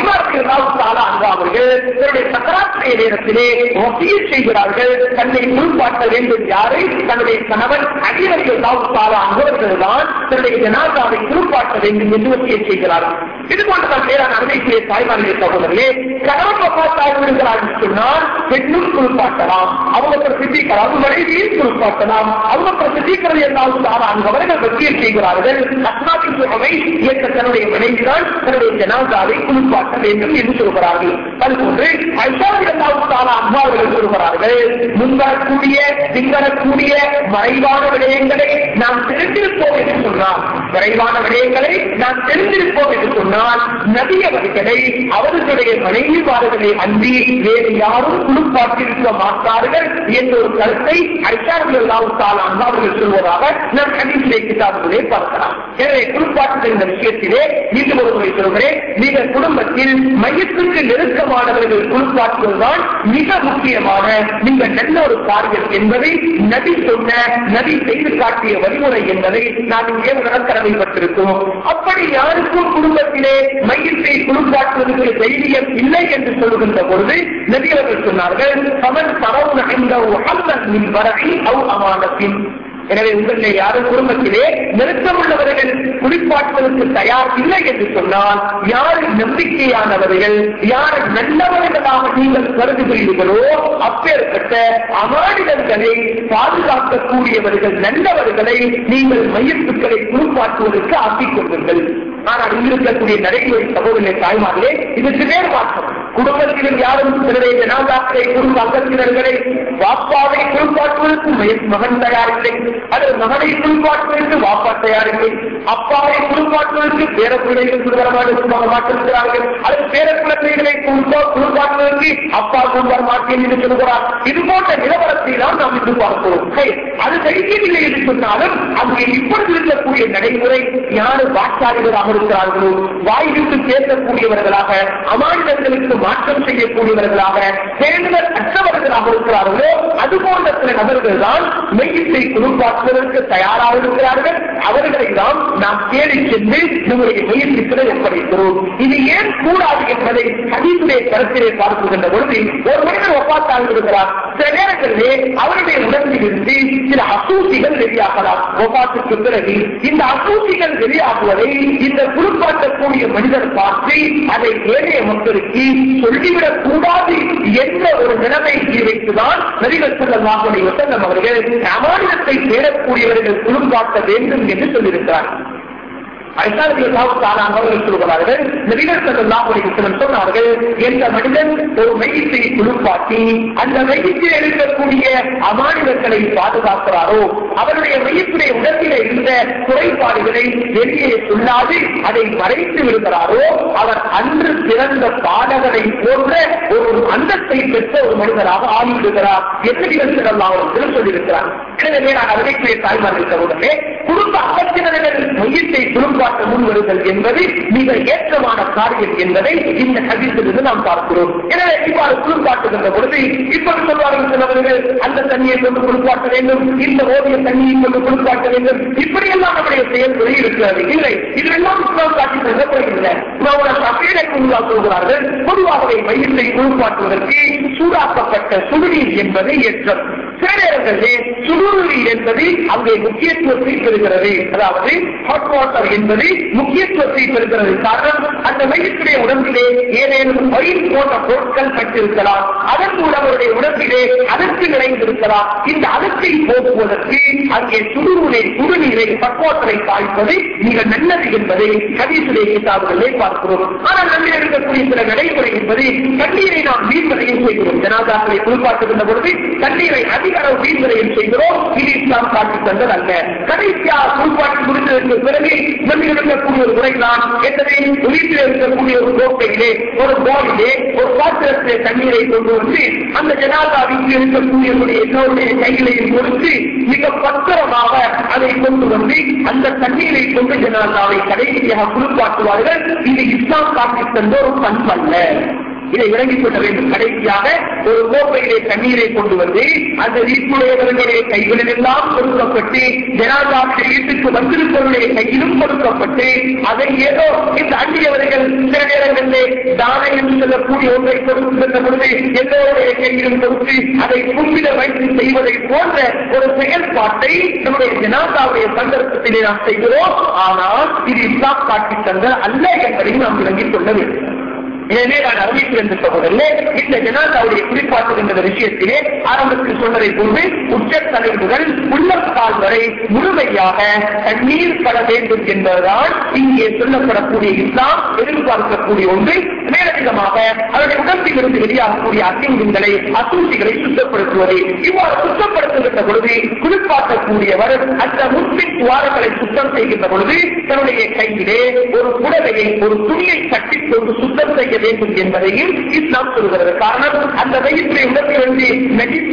அவர்கள் தன்னுடைய சக்கராத்திரிய நேரத்திலே வசியத் செய்கிறார்கள் தன்னை குளிப்பாட்ட வேண்டும் யாரை தன்னுடைய கணவன் அகிலர்கள் தாவுத்தாரா அங்கவர்கள் தான் தன்னுடைய ஜனாதாவை குளிப்பாட்ட வேண்டும் என்று வசியத் செய்கிறார்கள் இது போன்றதான் மேலான அனுமதிக்கிற தாய்மார்களே சகோதரர்களே கணவன் வப்பாத்தாக விடுகிறார் என்று சொன்னால் பெண்ணும் குளிப்பாட்டலாம் அவங்க சித்திக்கிறார் மனைவியும் குளிப்பாட்டலாம் அவங்க சித்திக்கிறது என்றாலும் தாரா அங்கவர்கள் வசியத் செய்கிறார்கள் அஸ்மாத்தின் சுகமை இயக்க தன்னுடைய மனைவிதான் தன்னுடைய ஜனாதாவை குளிப்பாட்ட வேண்டும் என்று சொல்கிறார்கள் அதுபோன்று அம்மாவர்கள் சொல்கிறார்கள் முன்வரக்கூடிய பின்வரக்கூடிய மறைவான விடயங்களை நாம் தெரிந்திருப்போம் என்று சொன்னால் விரைவான விடயங்களை நாம் தெரிந்திருப்போம் என்று சொன்னால் நபியவர்களை அவர்களுடைய மனைவிமார்களை அன்றி வேறு யாரும் குழுப்பாட்டிருக்க மாட்டார்கள் என்ற ஒரு கருத்தை ஐஷார்கள் அம்மாவர்கள் சொல்வதாக நாம் கணிப்பிலே கிதாபுகளே பார்க்கலாம் எனவே குழுப்பாட்டு இந்த விஷயத்திலே மீண்டும் ஒரு முறை சொல்கிறேன் நீங்கள் குடும்பத்தில் மையத்துக்கு நெருக்கமானவர்கள் குளிப்பாற்றுவதுதான் மிக முக்கியமான விதமான மிக நல்ல ஒரு காரியம் என்பதை நபி சொன்ன நபி செய்து காட்டிய வழிமுறை என்பதை நாம் இங்கே உணர கடமைப்பட்டிருக்கிறோம் அப்படி யாருக்கும் குடும்பத்திலே மையத்தை குளிர்காட்டுவதற்கு தைரியம் இல்லை என்று சொல்லுகின்ற பொழுது நபி அவர்கள் சொன்னார்கள் அவன் தரவு இந்த மின் வரகை அவ் அமானத்தின் எனவே உங்களிலே யாரும் குடும்பத்திலே நெருக்கமுள்ளவர்கள் குளிப்பாட்டுவதற்கு தயார் இல்லை என்று சொன்னால் யார் நம்பிக்கையானவர்கள் யார் நல்லவர்களாக நீங்கள் கருதுகிறீர்களோ அப்பேற்பட்ட அமானிதங்களை பாதுகாக்கக்கூடியவர்கள் நல்லவர்களை நீங்கள் மையத்துக்களை குளிப்பாட்டுவதற்கு ஆக்கிக் கொள்ளுங்கள் ஆனால் இங்கிருக்கக்கூடிய நடைமுறை சகோதரனை தாய்மார்களே இதுக்கு நேர் மாற்றம் குடும்பத்திலும் யாரும் சிலரை ஜனாதாக்களை குடும்ப அங்கத்தினர்களை வாப்பாவை குளிப்பாட்டுவதற்கு மய- மகன் தயாரில்லை அல்லது மகனை குளிப்பாட்டுவதற்கு வாப்பா தயாரில்லை அப்பாவை குளிப்பாட்டுவதற்கு பேர பிள்ளைகள் குடும்பமாக மாற்றிருக்கிறார்கள் அல்லது பேர குழந்தைகளை குளிப்பா குளிப்பாட்டுவதற்கு அப்பா குடும்ப மாட்டேன் என்று சொல்கிறார் இது போன்ற நிலவரத்தை தான் நாம் இன்று பார்க்கிறோம் சரி, அது தைரியமில்லை என்று சொன்னாலும் அங்கே இப்பொழுது இருக்கக்கூடிய நடைமுறை யாரு வாக்காளர்களாக இருக்கிறார்களோ வாய் விட்டு பேசக்கூடியவர்களாக அமானிதங்களுக்கு மாற்றம் செய்யக்கூடியவர்களாக தேர்தல் அற்றவர்களாக இருக்கிறார்களோ அது போன்ற சில நபர்கள் தான் மையத்தை குளிர்பாற்றுவதற்கு தயாராக இருக்கிறார்கள் அவர்களை தான் நாம் தேடி சென்று நம்முடைய மையத்திற்கு ஒப்படைக்கிறோம் இது ஏன் கூடாது என்பதை ஹதீசுடைய கருத்திலே பார்க்கின்ற பொழுது ஒரு மனிதர் ஒப்பாத்தாக இருக்கிறார் சில நேரங்களிலே அவருடைய உடம்பில் இருந்து சில அசூசிகள் வெளியாகலாம் ஒப்பாத்துக்கு பிறகு இந்த அசூசிகள் வெளியாகுவதை இந்த குளிர்பாட்டக்கூடிய மனிதர் பார்த்து அதை ஏழைய மக்களுக்கு சொல்லிவிடக் கூடாது என்ற ஒரு நிலைமைக்கு வைத்துதான் நபிகள் செல்லமாக வசல்லம் அவர்கள் அமானிதத்தை தேடக்கூடியவர்கள் குளிர்பாட்ட வேண்டும் என்று சொல்லியிருக்கிறார் அவர்கள் சொல்கிறார்கள் நபிகள் ஸல்லல்லாஹு அலைஹி வஸல்லம் சொன்னார்கள் எந்த மனிதன் ஒரு மையத்தை குளிர்பாட்டி அந்த மையத்தில் இருக்கக்கூடிய அமானிதங்களை பாதுகாக்கிறாரோ அவருடைய மையத்துடைய உடலில் இருந்த குறைபாடுகளை வெளியே சொல்லாது அதை மறைத்து விடுகிறாரோ அவர் அன்று பிறந்த பாடகனை போன்ற ஒரு அந்தத்தை பெற்ற ஒரு மனிதராக ஆகிவிடுகிறார் என்று நபிகள் ஸல்லல்லாஹு அலைஹி வஸல்லம் சொல்லியிருக்கிறார் எனவே நான் அதற்குரிய தாய்மார்கள் சகோதரே குடும்ப அகத்தினர்கள் மையத்தை குடும்பாட்ட முன் வருதல் என்பது மிக ஏற்றமான காரியம் என்பதை இந்த கல்வித்திலிருந்து நாம் பார்க்கிறோம் எனவே இவ்வாறு குளிர்பாட்டுகின்ற பொழுது இப்படி சொல்வார்கள் சிலவர்கள் அந்த தண்ணியை கொண்டு குளிர்பாட்ட வேண்டும் இந்த ஓவிய தண்ணியை கொண்டு குளிர்பாட்ட வேண்டும் இப்படியெல்லாம் நம்முடைய செயல்களில் இருக்கிறது இல்லை இதெல்லாம் இஸ்லாம் காட்டி சொல்லப்படுகின்றன சபையில குழுவா சொல்கிறார்கள் பொதுவாகவே மையத்தை குளிர்பாட்டுவதற்கு சூடாக்கப்பட்ட சுடுநீர் என்பது ஏற்றம் சில நேரங்களிலே சுடுநீர் என்பது அங்கே முக்கியத்துவத்தை பெறுகிறது அதாவது ஹாட் வாட்டர் என்பது முக்கியத்துவத்தை பெறுகிறது காரணம் அந்த மையத்துடைய உடம்பிலே ஏதேனும் வயிறு போன்ற பொருட்கள் பட்டிருக்கலாம் அதன் மூலம் அவருடைய உடம்பிலே அதற்கு நிறைந்திருக்கலாம் இந்த அதற்கை போக்குவதற்கு அங்கே சுடுநீரை சுடுநீரை பக்குவத்தரை காய்ப்பது மிக நல்லது என்பதை கதீசுடைய கிதாபுகளே பார்க்கிறோம் ஆனால் நம்மில் இருக்கக்கூடிய சில நடைமுறை என்பது தண்ணீரை நாம் வீண்வரையும் செய்கிறோம் ஜனாதாக்களை குளிப்பாட்டுகின்ற பொழுது தண்ணீரை அதிக அளவு வீண்வரையும் செய்கிறோம் இது இஸ்லாம் காட்டி தந்தது அல்ல கடைசியாக குளிப்பாட்டி முடிந்ததற்கு பிறகு நம்மில் இருக்கக்கூடிய ஒரு முறைதான் என்பதை வீட்டில் இருக்கக்கூடிய ஒரு கோப்பையிலே ஒரு போலிலே ஒரு பாத்திரத்திலே தண்ணீரை கொண்டு வந்து அந்த ஜனாதா வீட்டில் இருக்கக்கூடிய எல்லோருடைய கைகளையும் கொடுத்து மிக பத்திரமாக அதை கொண்டு வந்து அந்த தண்ணீரை கொண்டு ஜனாதாவை கடைசியாக குளிப்பாட்டுவார்கள் இது இஸ்லாம் காட்டி தந்த ஒரு பண்பல்ல இதை விளங்கிக் கொள்ள வேண்டும் கடைசியாக ஒரு கோப்பையிலே தண்ணீரை கொண்டு வந்து அந்த வீட்டுடையவர்களுடைய கைகளில் எல்லாம் கொடுக்கப்பட்டு ஜனாதாவுடைய வீட்டுக்கு வந்திருப்பவருடைய கையிலும் கொடுக்கப்பட்டு அதை ஏதோ இந்த அந்நியவர்கள் சில நேரங்களிலே தானை என்று சொல்லக்கூடிய ஒன்றை கொடுக்கின்ற பொழுது எல்லோருடைய கையிலும் கொடுத்து அதை கும்பிட வைத்து செய்வதை போன்ற ஒரு செயல்பாட்டை நம்முடைய ஜனாதாவுடைய சந்தர்ப்பத்திலே நாம் செய்கிறோம் ஆனால் இது இஸ்லாம் காட்டி தந்த அல்ல என்பதையும் நாம் விளங்கிக் கொள்ள வேண்டும் எனவே நான் அறிவிப்பு என்று சகோதரே இந்த ஜனாதாவுடைய குறிப்பாட்டுகின்ற விஷயத்திலே ஆரம்பத்தில் சொன்னதை போன்று உச்ச தலைவர்கள் உள்ளக்கால் வரை முழுமையாக தண்ணீர் பட வேண்டும் என்பதுதான் இங்கே சொல்லப்படக்கூடிய இஸ்லாம் எதிர்பார்க்கக்கூடிய ஒன்று மேலதிகமாக அவருடைய உடம்பில் இருந்து வெளியாகக்கூடிய அசிங்கங்களை அசூசிகளை சுத்தப்படுத்துவது இவ்வாறு சுத்தப்படுத்துகின்ற பொழுது குளிப்பாட்டக்கூடியவர் அந்த முன்பின் துவாரங்களை சுத்தம் செய்கின்ற பொழுது தன்னுடைய கையிலே ஒரு புடவையை ஒரு துணியை கட்டிக் கொண்டு சுத்தம் செய்ய வேண்டும் என்பதையும் இஸ்லாம் சொல்கிறது காரணம் அந்த வயிற்றை உடம்பிலிருந்து நடித்த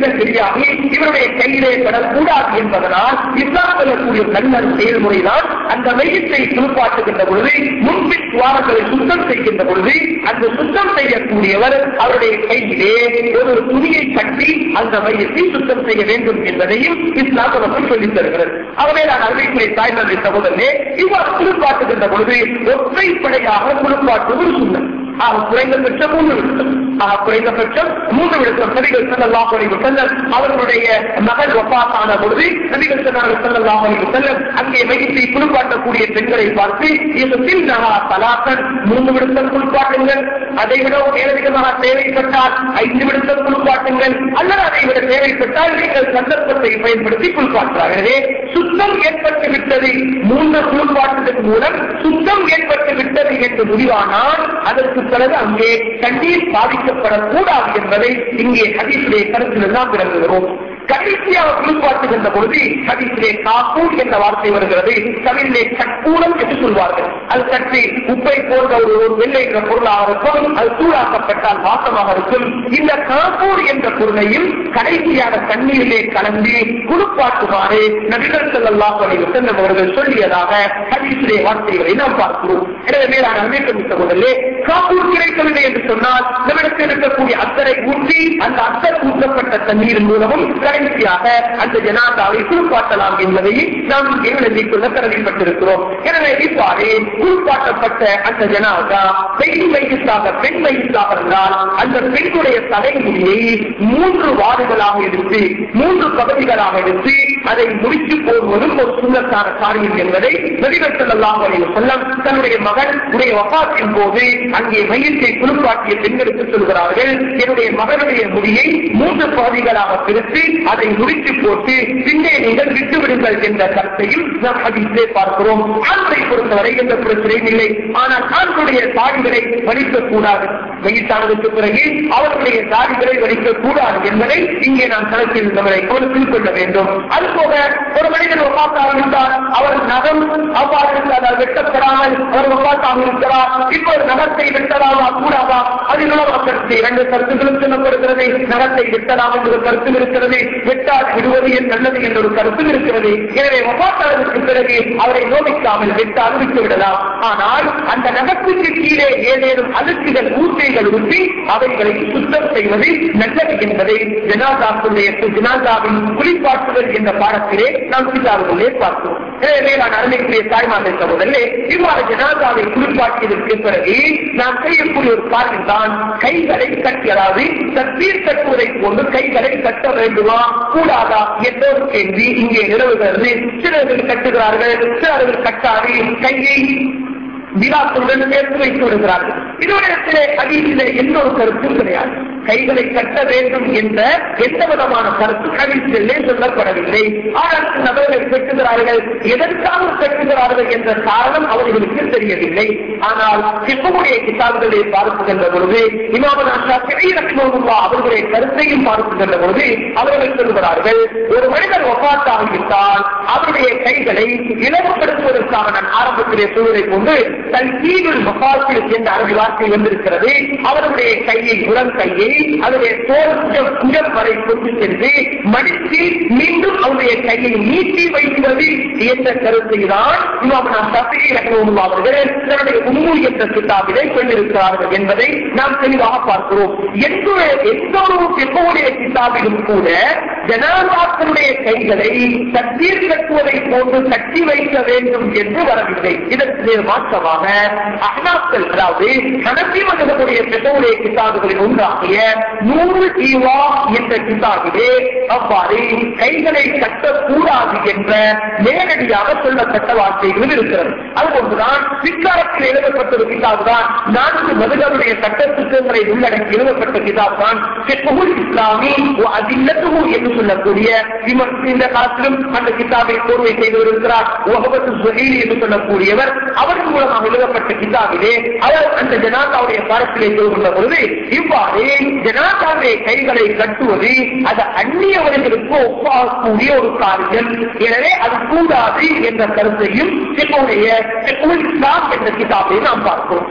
என்ன தெரியாது இவருடைய கையிலே படக்கூடாது என்பதனால் இஸ்லாம் சொல்லக்கூடிய நல்ல செயல்முறைதான் அந்த மையத்தை குளிப்பாட்டுகின்ற பொழுது முன்பின் துவாரங்களை சுத்தம் செய்கின்ற பொழுது அந்த சுத்தம் செய்யக்கூடியவர் அவருடைய கையிலே ஒரு துணியை கட்டி அந்த மையத்தை சுத்தம் செய்ய வேண்டும் என்பதையும் இஸ்லாம் நமக்கு சொல்லித் தருகிறது ஆகவே நான் அறிவிக்கிறேன் தாய்மந்தை சகோதரனே இவ்வாறு குளிப்பாட்டுகின்ற பொழுது ஒற்றைப்படையாக குளிப்பாட்டுவது சுண்ணம் ஆக குறைந்தபட்சம் மூன்று விடுத்தம் ஆக குறைந்தபட்சம் மூன்று விடுத்தம் நபிகள் செல்லலாம் செல்லம் அவர்களுடைய மகள் ஒப்பாத்தான பொழுது நபிகள் சொன்னார்கள் செல்லலாம் செல்லம் அங்கே மையத்தை குளிப்பாட்டக்கூடிய பெண்களை பார்த்து இது சின்னகா தலாக்கன் மூன்று விடுத்தம் குளிப்பாட்டுங்கள் அதை விட மேலதிகமாக தேவைப்பட்டால் ஐந்து விடுத்தம் குளிப்பாட்டுங்கள் அல்லது அதை விட தேவைப்பட்டால் நீங்கள் சந்தர்ப்பத்தை பயன்படுத்தி குளிப்பாட்டுறார்கள் எனவே சுத்தம் ஏற்பட்டு விட்டது மூன்று குளிப்பாட்டுதல் மூலம் சுத்தம் ஏற்பட்டு விட்டது என்று முடிவானால் அதற்கு பிறகு அங்கே தண்ணீர் பாதிக்கப்படக்கூடாது என்பதை இங்கே ஹதீசுடைய கருத்தில் நாம் விளங்குகிறோம் கடைசியாக குளிப்பாட்டுகின்ற பொழுது ஹதீசிலே காப்பூர் என்ற வார்த்தை வருகிறது தமிழிலே கற்பூரம் என்று சொல்வார்கள் அது சற்று உப்பை போன்ற ஒரு ஒரு வெள்ளை என்ற பொருளாக இருக்கும் அது சூடாக்கப்பட்டால் வாசமாக இருக்கும் இந்த காப்பூர் என்ற பொருளையும் கடைசியாக தண்ணீரிலே கலந்து குளிப்பாட்டுமாறு நபிகள் செல்லலாம் செல்லும் அவர்கள் சொல்லியதாக ஹதீசிலே வார்த்தைகளை நாம் பார்க்கிறோம் எனவே மேலான அமெரிக்க மிக்க முதலே காப்பூர் கிடைக்கவில்லை என்று சொன்னால் நம்மிடத்தில் இருக்கக்கூடிய அத்தரை ஊற்றி அந்த அத்தர் ஊற்றப்பட்ட தண்ணீரின் மூலமும் கடைசியாக அந்த ஜனாதாவை குளிப்பாட்டலாம் என்பதை நாம் இங்கே எழுதிக் கொள்ள கடமைப்பட்டிருக்கிறோம் எனவே இவ்வாறு குளிப்பாட்டப்பட்ட அந்த ஜனாதா பெண் வயசாக பெண் வயசாக இருந்தால் அந்த பெண்ணுடைய தலைமுடியை மூன்று வார்டுகளாக எடுத்து மூன்று பகுதிகளாக எடுத்து அதை முடித்து போடுவதும் ஒரு சுண்ணத்தான காரியம் என்பதை நபிகள் ஸல்லல்லாஹு அலைஹி வஸல்லம் தன்னுடைய மகன் உடைய வபாத்தின் போது அங்கே மையத்தை குளிப்பாட்டிய பெண்களுக்கு சொல்கிறார்கள் என்னுடைய மகனுடைய முடியை மூன்று பகுதிகளாக பிரித்து அதை முடித்து போட்டு பின்னே நீங்கள் விட்டு விடுங்கள் என்ற கருத்தையும் நாம் அதிலே பார்க்கிறோம் ஆண்களை பொறுத்தவரை எந்த பிரச்சனையும் இல்லை ஆனால் ஆண்களுடைய தாடிகளை வலிக்கக் கூடாது வயசானதுக்கு பிறகு அவர்களுடைய தாடிகளை வலிக்கக் கூடாது என்பதை இங்கே நாம் கணக்கில் இருந்தவரை கொடுத்துக் கொள்ள வேண்டும் அதுபோக ஒரு மனிதன் ஒப்பாத்தாக இருந்தார் அவர் நகம் அவ்வாறு இருந்தால் வெட்டப்படாமல் அவர் ஒப்பாத்தாக இருக்கிறார் இப்போது நகத்தை வெட்டலாமா கூடாதா அதில் உள்ள கருத்து இரண்டு கருத்துகளும் சொல்லப்படுகிறது நகத்தை வெட்டலாம் என்ற கருத்தும் இருக்கிறது வெட்டால் விடுவது என் நல்லது என்ற ஒரு கருத்தும் இருக்கிறது எனவே ஒப்பாத்தாளருக்கு பிறகு அவரை நோவிக்காமல் வெட்டால் விட்டு விடலாம் ஆனால் அந்த நகத்துக்கு கீழே ஏதேனும் அழுக்குகள் ஊற்றைகள் ஊற்றி அவைகளை சுத்தம் செய்வது நல்லது என்பதை ஜனாதாக்குடைய ஜனாதாவின் குளிப்பாட்டுதல் என்ற பாடத்திலே நாம் கிதாபுகளே பார்த்தோம் எனவே நான் அருமைக்குரிய தாய்மார்கள் சகோதரே இவ்வாறு ஜனாதாவை குளிப்பாட்டியதற்கு பிறகு நாம் செய்யக்கூடிய ஒரு காரியம் தான் கைகளை கட்டி அதாவது தற்பீர் கட்டுவதை போன்று கைகளை கட்ட வேண்டுமா கூடாதா என்ற ஒரு கேள்வி இங்கே நிலவுகிறது சிலர்கள் கட்டுகிறார்கள் சிலர்கள் கட்டாது கையை விழாக்களுடன் சேர்த்து வைத்து விடுகிறார்கள் இதோடத்திலே அதிலே எந்த ஒரு கருத்தும் கிடையாது கைகளை கட்ட வேண்டும் என்ற எந்த விதமான கருத்து கவிழ்ச்சியிலே சொல்லப்படவில்லை ஆனால் நபர்கள் கட்டுகிறார்கள் எதற்காக கட்டுகிறார்கள் என்ற காரணம் அவர்களுக்கு தெரியவில்லை ஆனால் சிப்பமுடைய கிதாபுகளை பார்க்கின்ற பொழுது இமாமனா ரஹ்மத்துல்லாஹ் அவர்களுடைய கருத்தையும் பார்க்கின்ற பொழுது அவர்கள் சொல்கிறார்கள் ஒரு மனிதர் ஒப்பாத்தாகிவிட்டால் அவருடைய கைகளை இலவப்படுத்துவதற்காக நான் ஆரம்பத்திலே சொல்வதை கொண்டு தன் கீழ் மகாசில் என்ற அரபி வார்த்தை வந்திருக்கிறது அவருடைய கையை உரம் கையை அதனுடைய தோல் குஜம் வரை கொண்டு சென்று மடித்து மீண்டும் அவருடைய கையை நீட்டி வைக்கிறது என்ற கருத்தை தான் இமாம் நாம் சஃபி ரஹ்மத்துல்லாஹ் அவர்கள் தன்னுடைய உம்மு என்ற கிதாபிலே கொண்டிருக்கிறார்கள் என்பதை நாம் தெளிவாக பார்க்கிறோம் எந்த எந்த ஒரு எப்பவுடைய கிதாபிலும் கூட ஜனாதாக்களுடைய கைகளை தண்ணீர் கட்டுவதை போன்று கட்டி வைக்க வேண்டும் என்று வரவில்லை இதற்கு மாற்றமாக அஹ்னாக்கள் அதாவது கணக்கி மண்டலத்துடைய பெற்றோருடைய கிதாபுகளில் ஒன்றாகிய நூறு ஈவா என்ற கிதாபிலே அவ்வாறு கைகளை கட்டக்கூடாது என்ற நேரடியாக சொல்லப்பட்ட வார்த்தைகள் இருக்கிறது அதுபோன்றுதான் பிற்காலத்தில் எழுதப்பட்ட ஒரு கிதாபு தான் நான்கு மதுகளுடைய சட்ட திட்டங்களை உள்ளடக்கி எழுதப்பட்ட கிதாப் தான் இஸ்லாமி அதில்லத்துகு என்று சொல்லக்கூடிய இவர் இந்த காலத்திலும் அந்த கிதாபை கோர்வை செய்து வருகிறார் உகபத்து சுஹீல் என்று சொல்லக்கூடியவர் அவரின் மூலமாக எழுதப்பட்ட கிதாபிலே அவர் அந்த ஜனாதாவுடைய பாடத்திலே சொல்கின்ற பொழுது இவ்வாறு ஜனாதாவுடைய கைகளை கட்டுவது அது அந்நியவர்களுக்கு ஒப்பாகக்கூடிய ஒரு காரியம் எனவே அது கூடாது என்ற கருத்தையும் என்னுடைய இஸ்லாம் என்ற கிதாபை நாம் பார்க்கிறோம்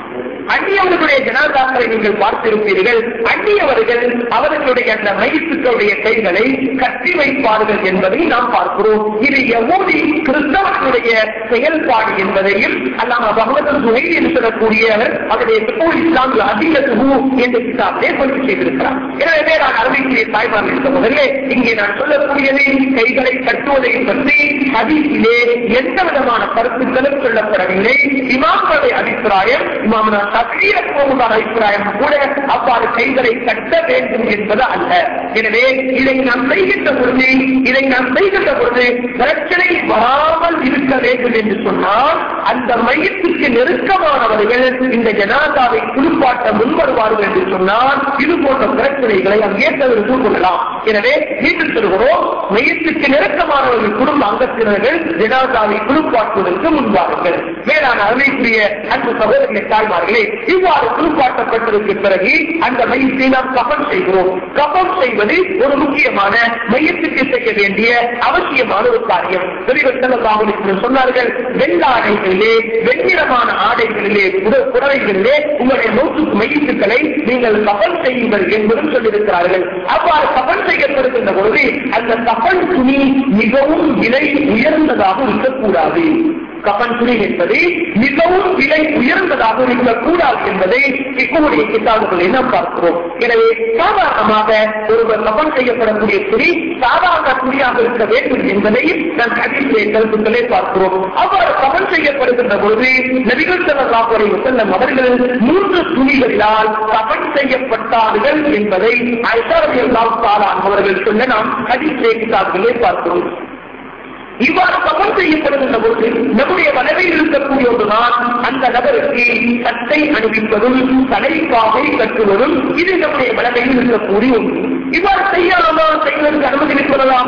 அந்நியவர்களுடைய ஜனாதாக்களை நீங்கள் பார்த்திருப்பீர்கள் அந்நியவர்கள் அவர்களுடைய அந்த மையத்துக்களுடைய கைகளை கட்டி வைப்பார்கள் என்பதை நாம் பார்க்கிறோம் இது எவ்வளவு கிறிஸ்தவர்களுடைய செயல்பாடு என்பதையும் அல்லாம பகவதன் சுகை என்று சொல்லக்கூடியவர் அவருடைய சிப்போல் இஸ்லாமில் அதிக சுகு என்ற கிதாபிலே பதிவு செய்திருக்கிறார் எனவே வேறான அறிவிக்கிற தாய்மார்கள் சகோதரர்களே இங்கே நான் சொல்லக்கூடியது கைகளை கட்டுவதை பற்றி ஹதீஸிலே எந்த விதமான கருத்துக்களும் சொல்லப்படவில்லை இமாம்களுடைய அபிப்பிராயம் இமாமனா தக்ரீர போகுதான அபிப்பிராயம் கூட அவ்வாறு கைகளை கட்ட வேண்டும் என்பது அல்ல எனவே இதை நாம் செய்கின்ற பொழுது இதை நாம் செய்கின்ற பொழுது பிரச்சனை வராமல் இருக்க வேண்டும் என்று சொன்னால் அந்த மையத்திற்கு நெருக்கமானவர்கள் இந்த ஜனாதாவை குளிப்பாட்ட முன்வருவார்கள் என்று சொன்னால் இது போன்ற பிரச்சனைகளை அங்கே தவிர்த்து கொள்ளலாம் எனவே மீண்டும் சொல்கிறோம் மையத்துக்கு நெருக்கமானவர்கள் குடும்ப அங்கத்தினர்கள் ஜனாதாவை குளிப்பாட்டுவதற்கு முன்வாருங்கள் மேலான அருமைக்குரிய அன்பு சகோதரர்களை தாய்மார்களே இவ்வாறு குளிப்பாட்டப்பட்டதற்கு பிறகு அந்த மையத்தை நாம் கபம் செய்கிறோம் கபம் செய்வது ஒரு முக்கியமான மையத்துக்கு செய்ய வேண்டிய அவசியமான ஒரு காரியம் பெரியவர் செல்லல்லாமல் சொன்னார்கள் வெள்ளாடைகளிலே வெண்ணிறமான ஆடைகளிலே புட- புடவைகளிலே உங்களுடைய நோக்கு மையத்துக்களை நீங்கள் கபல் செய்யுங்கள் என்பதும் சொல்லியிருக்கிறார்கள் அவ்வாறு கபல் செய்யப்படுகின்ற பொழுது அந்த கபல் துணி மிகவும் விலை உயர்ந்ததாக இருக்கக்கூடாது கபன் துணி என்பது மிகவும் விலை உயர்ந்ததாக இருக்கக்கூடாது என்பதை இக்குடைய கிட்டாளர்களை நாம் பார்க்கிறோம் எனவே சாதாரணமாக ஒருவர் கபன் செய்யப்படக்கூடிய துணி சாதாரண துணியாக இருக்க வேண்டும் என்பதை நாம் கடிதத்தை கருத்துக்களை பார்க்கிறோம் அவ்வாறு கபன் செய்யப்படுகின்ற பொழுது நபிகள் செல்லலாக்குறை செல்லும் அவர்கள் மூன்று துணிகளினால் கபன் செய்யப்பட்டார்கள் என்பதை ஐசாரதியெல்லாம் சாலான் அவர்கள் சொல்ல நாம் கடிதத்தை கிட்டாளர்களை பார்க்கிறோம் இவ்வாறு கபல் செய்யப்படுகின்ற பொழுது நம்முடைய வளவில் இருக்கக்கூடிய ஒன்றுதான் அந்த நபருக்கு சட்டை அணிவிப்பதும் தலைப்பாகை கட்டுவதும் இது நம்முடைய வளவில் இருக்கக்கூடிய ஒன்று இவ்வாறு செய்யலாமா செய்வதற்கு அனுமதி கொள்ளலாம்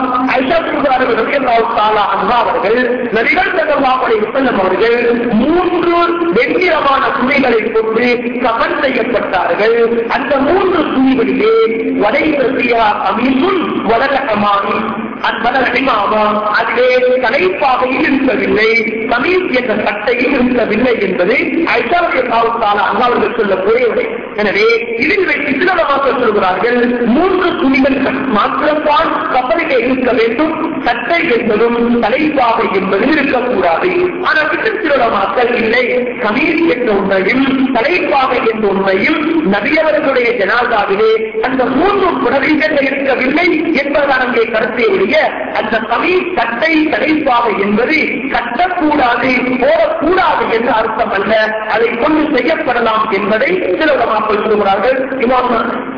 அவர்கள் நபிகள் செல்லவாமலை செல்லும் அவர்கள் மூன்று வெண்ணிறமான துணிகளை கொண்டு கபல் செய்யப்பட்டார்கள் அந்த மூன்று துணிகளிலே வலைவரியா அமீசும் வளரகமானி அதிலே தலைப்பாகையில் இருக்கவில்லை கமீஸ் என்ற சட்டையில் இருக்கவில்லை என்பது ஐசாவியத்தாவுக்கான அல்லாவர்கள் சொல்ல புரியவில்லை எனவே இதில் வைத்து சிலமாக சொல்கிறார்கள் மூன்று துணிகள் மாத்திரம்தான் கப்பலிலே இருக்க வேண்டும் சட்டை என்பதும் தலைப்பாகை என்பதும் இருக்கக்கூடாது ஆனால் இன்னும் சில மக்கள் இல்லை கமீஸ் என்ற உண்மையும் தலைப்பாகை என்ற உண்மையும் நபியவர்களுடைய ஜனாதாவிலே அந்த மூன்று புடவைகள் இருக்கவில்லை என்பதுதான் அங்கே கருத்தை ஒழிய அந்த கமீஸ் சட்டை தலைப்பாகை என்பது கட்டக்கூடாது போடக்கூடாது என்று அர்த்தம் அல்ல அதை கொண்டு செய்யப்படலாம் என்பதை சில மக்கள் சொல்கிறார்கள் இமாம்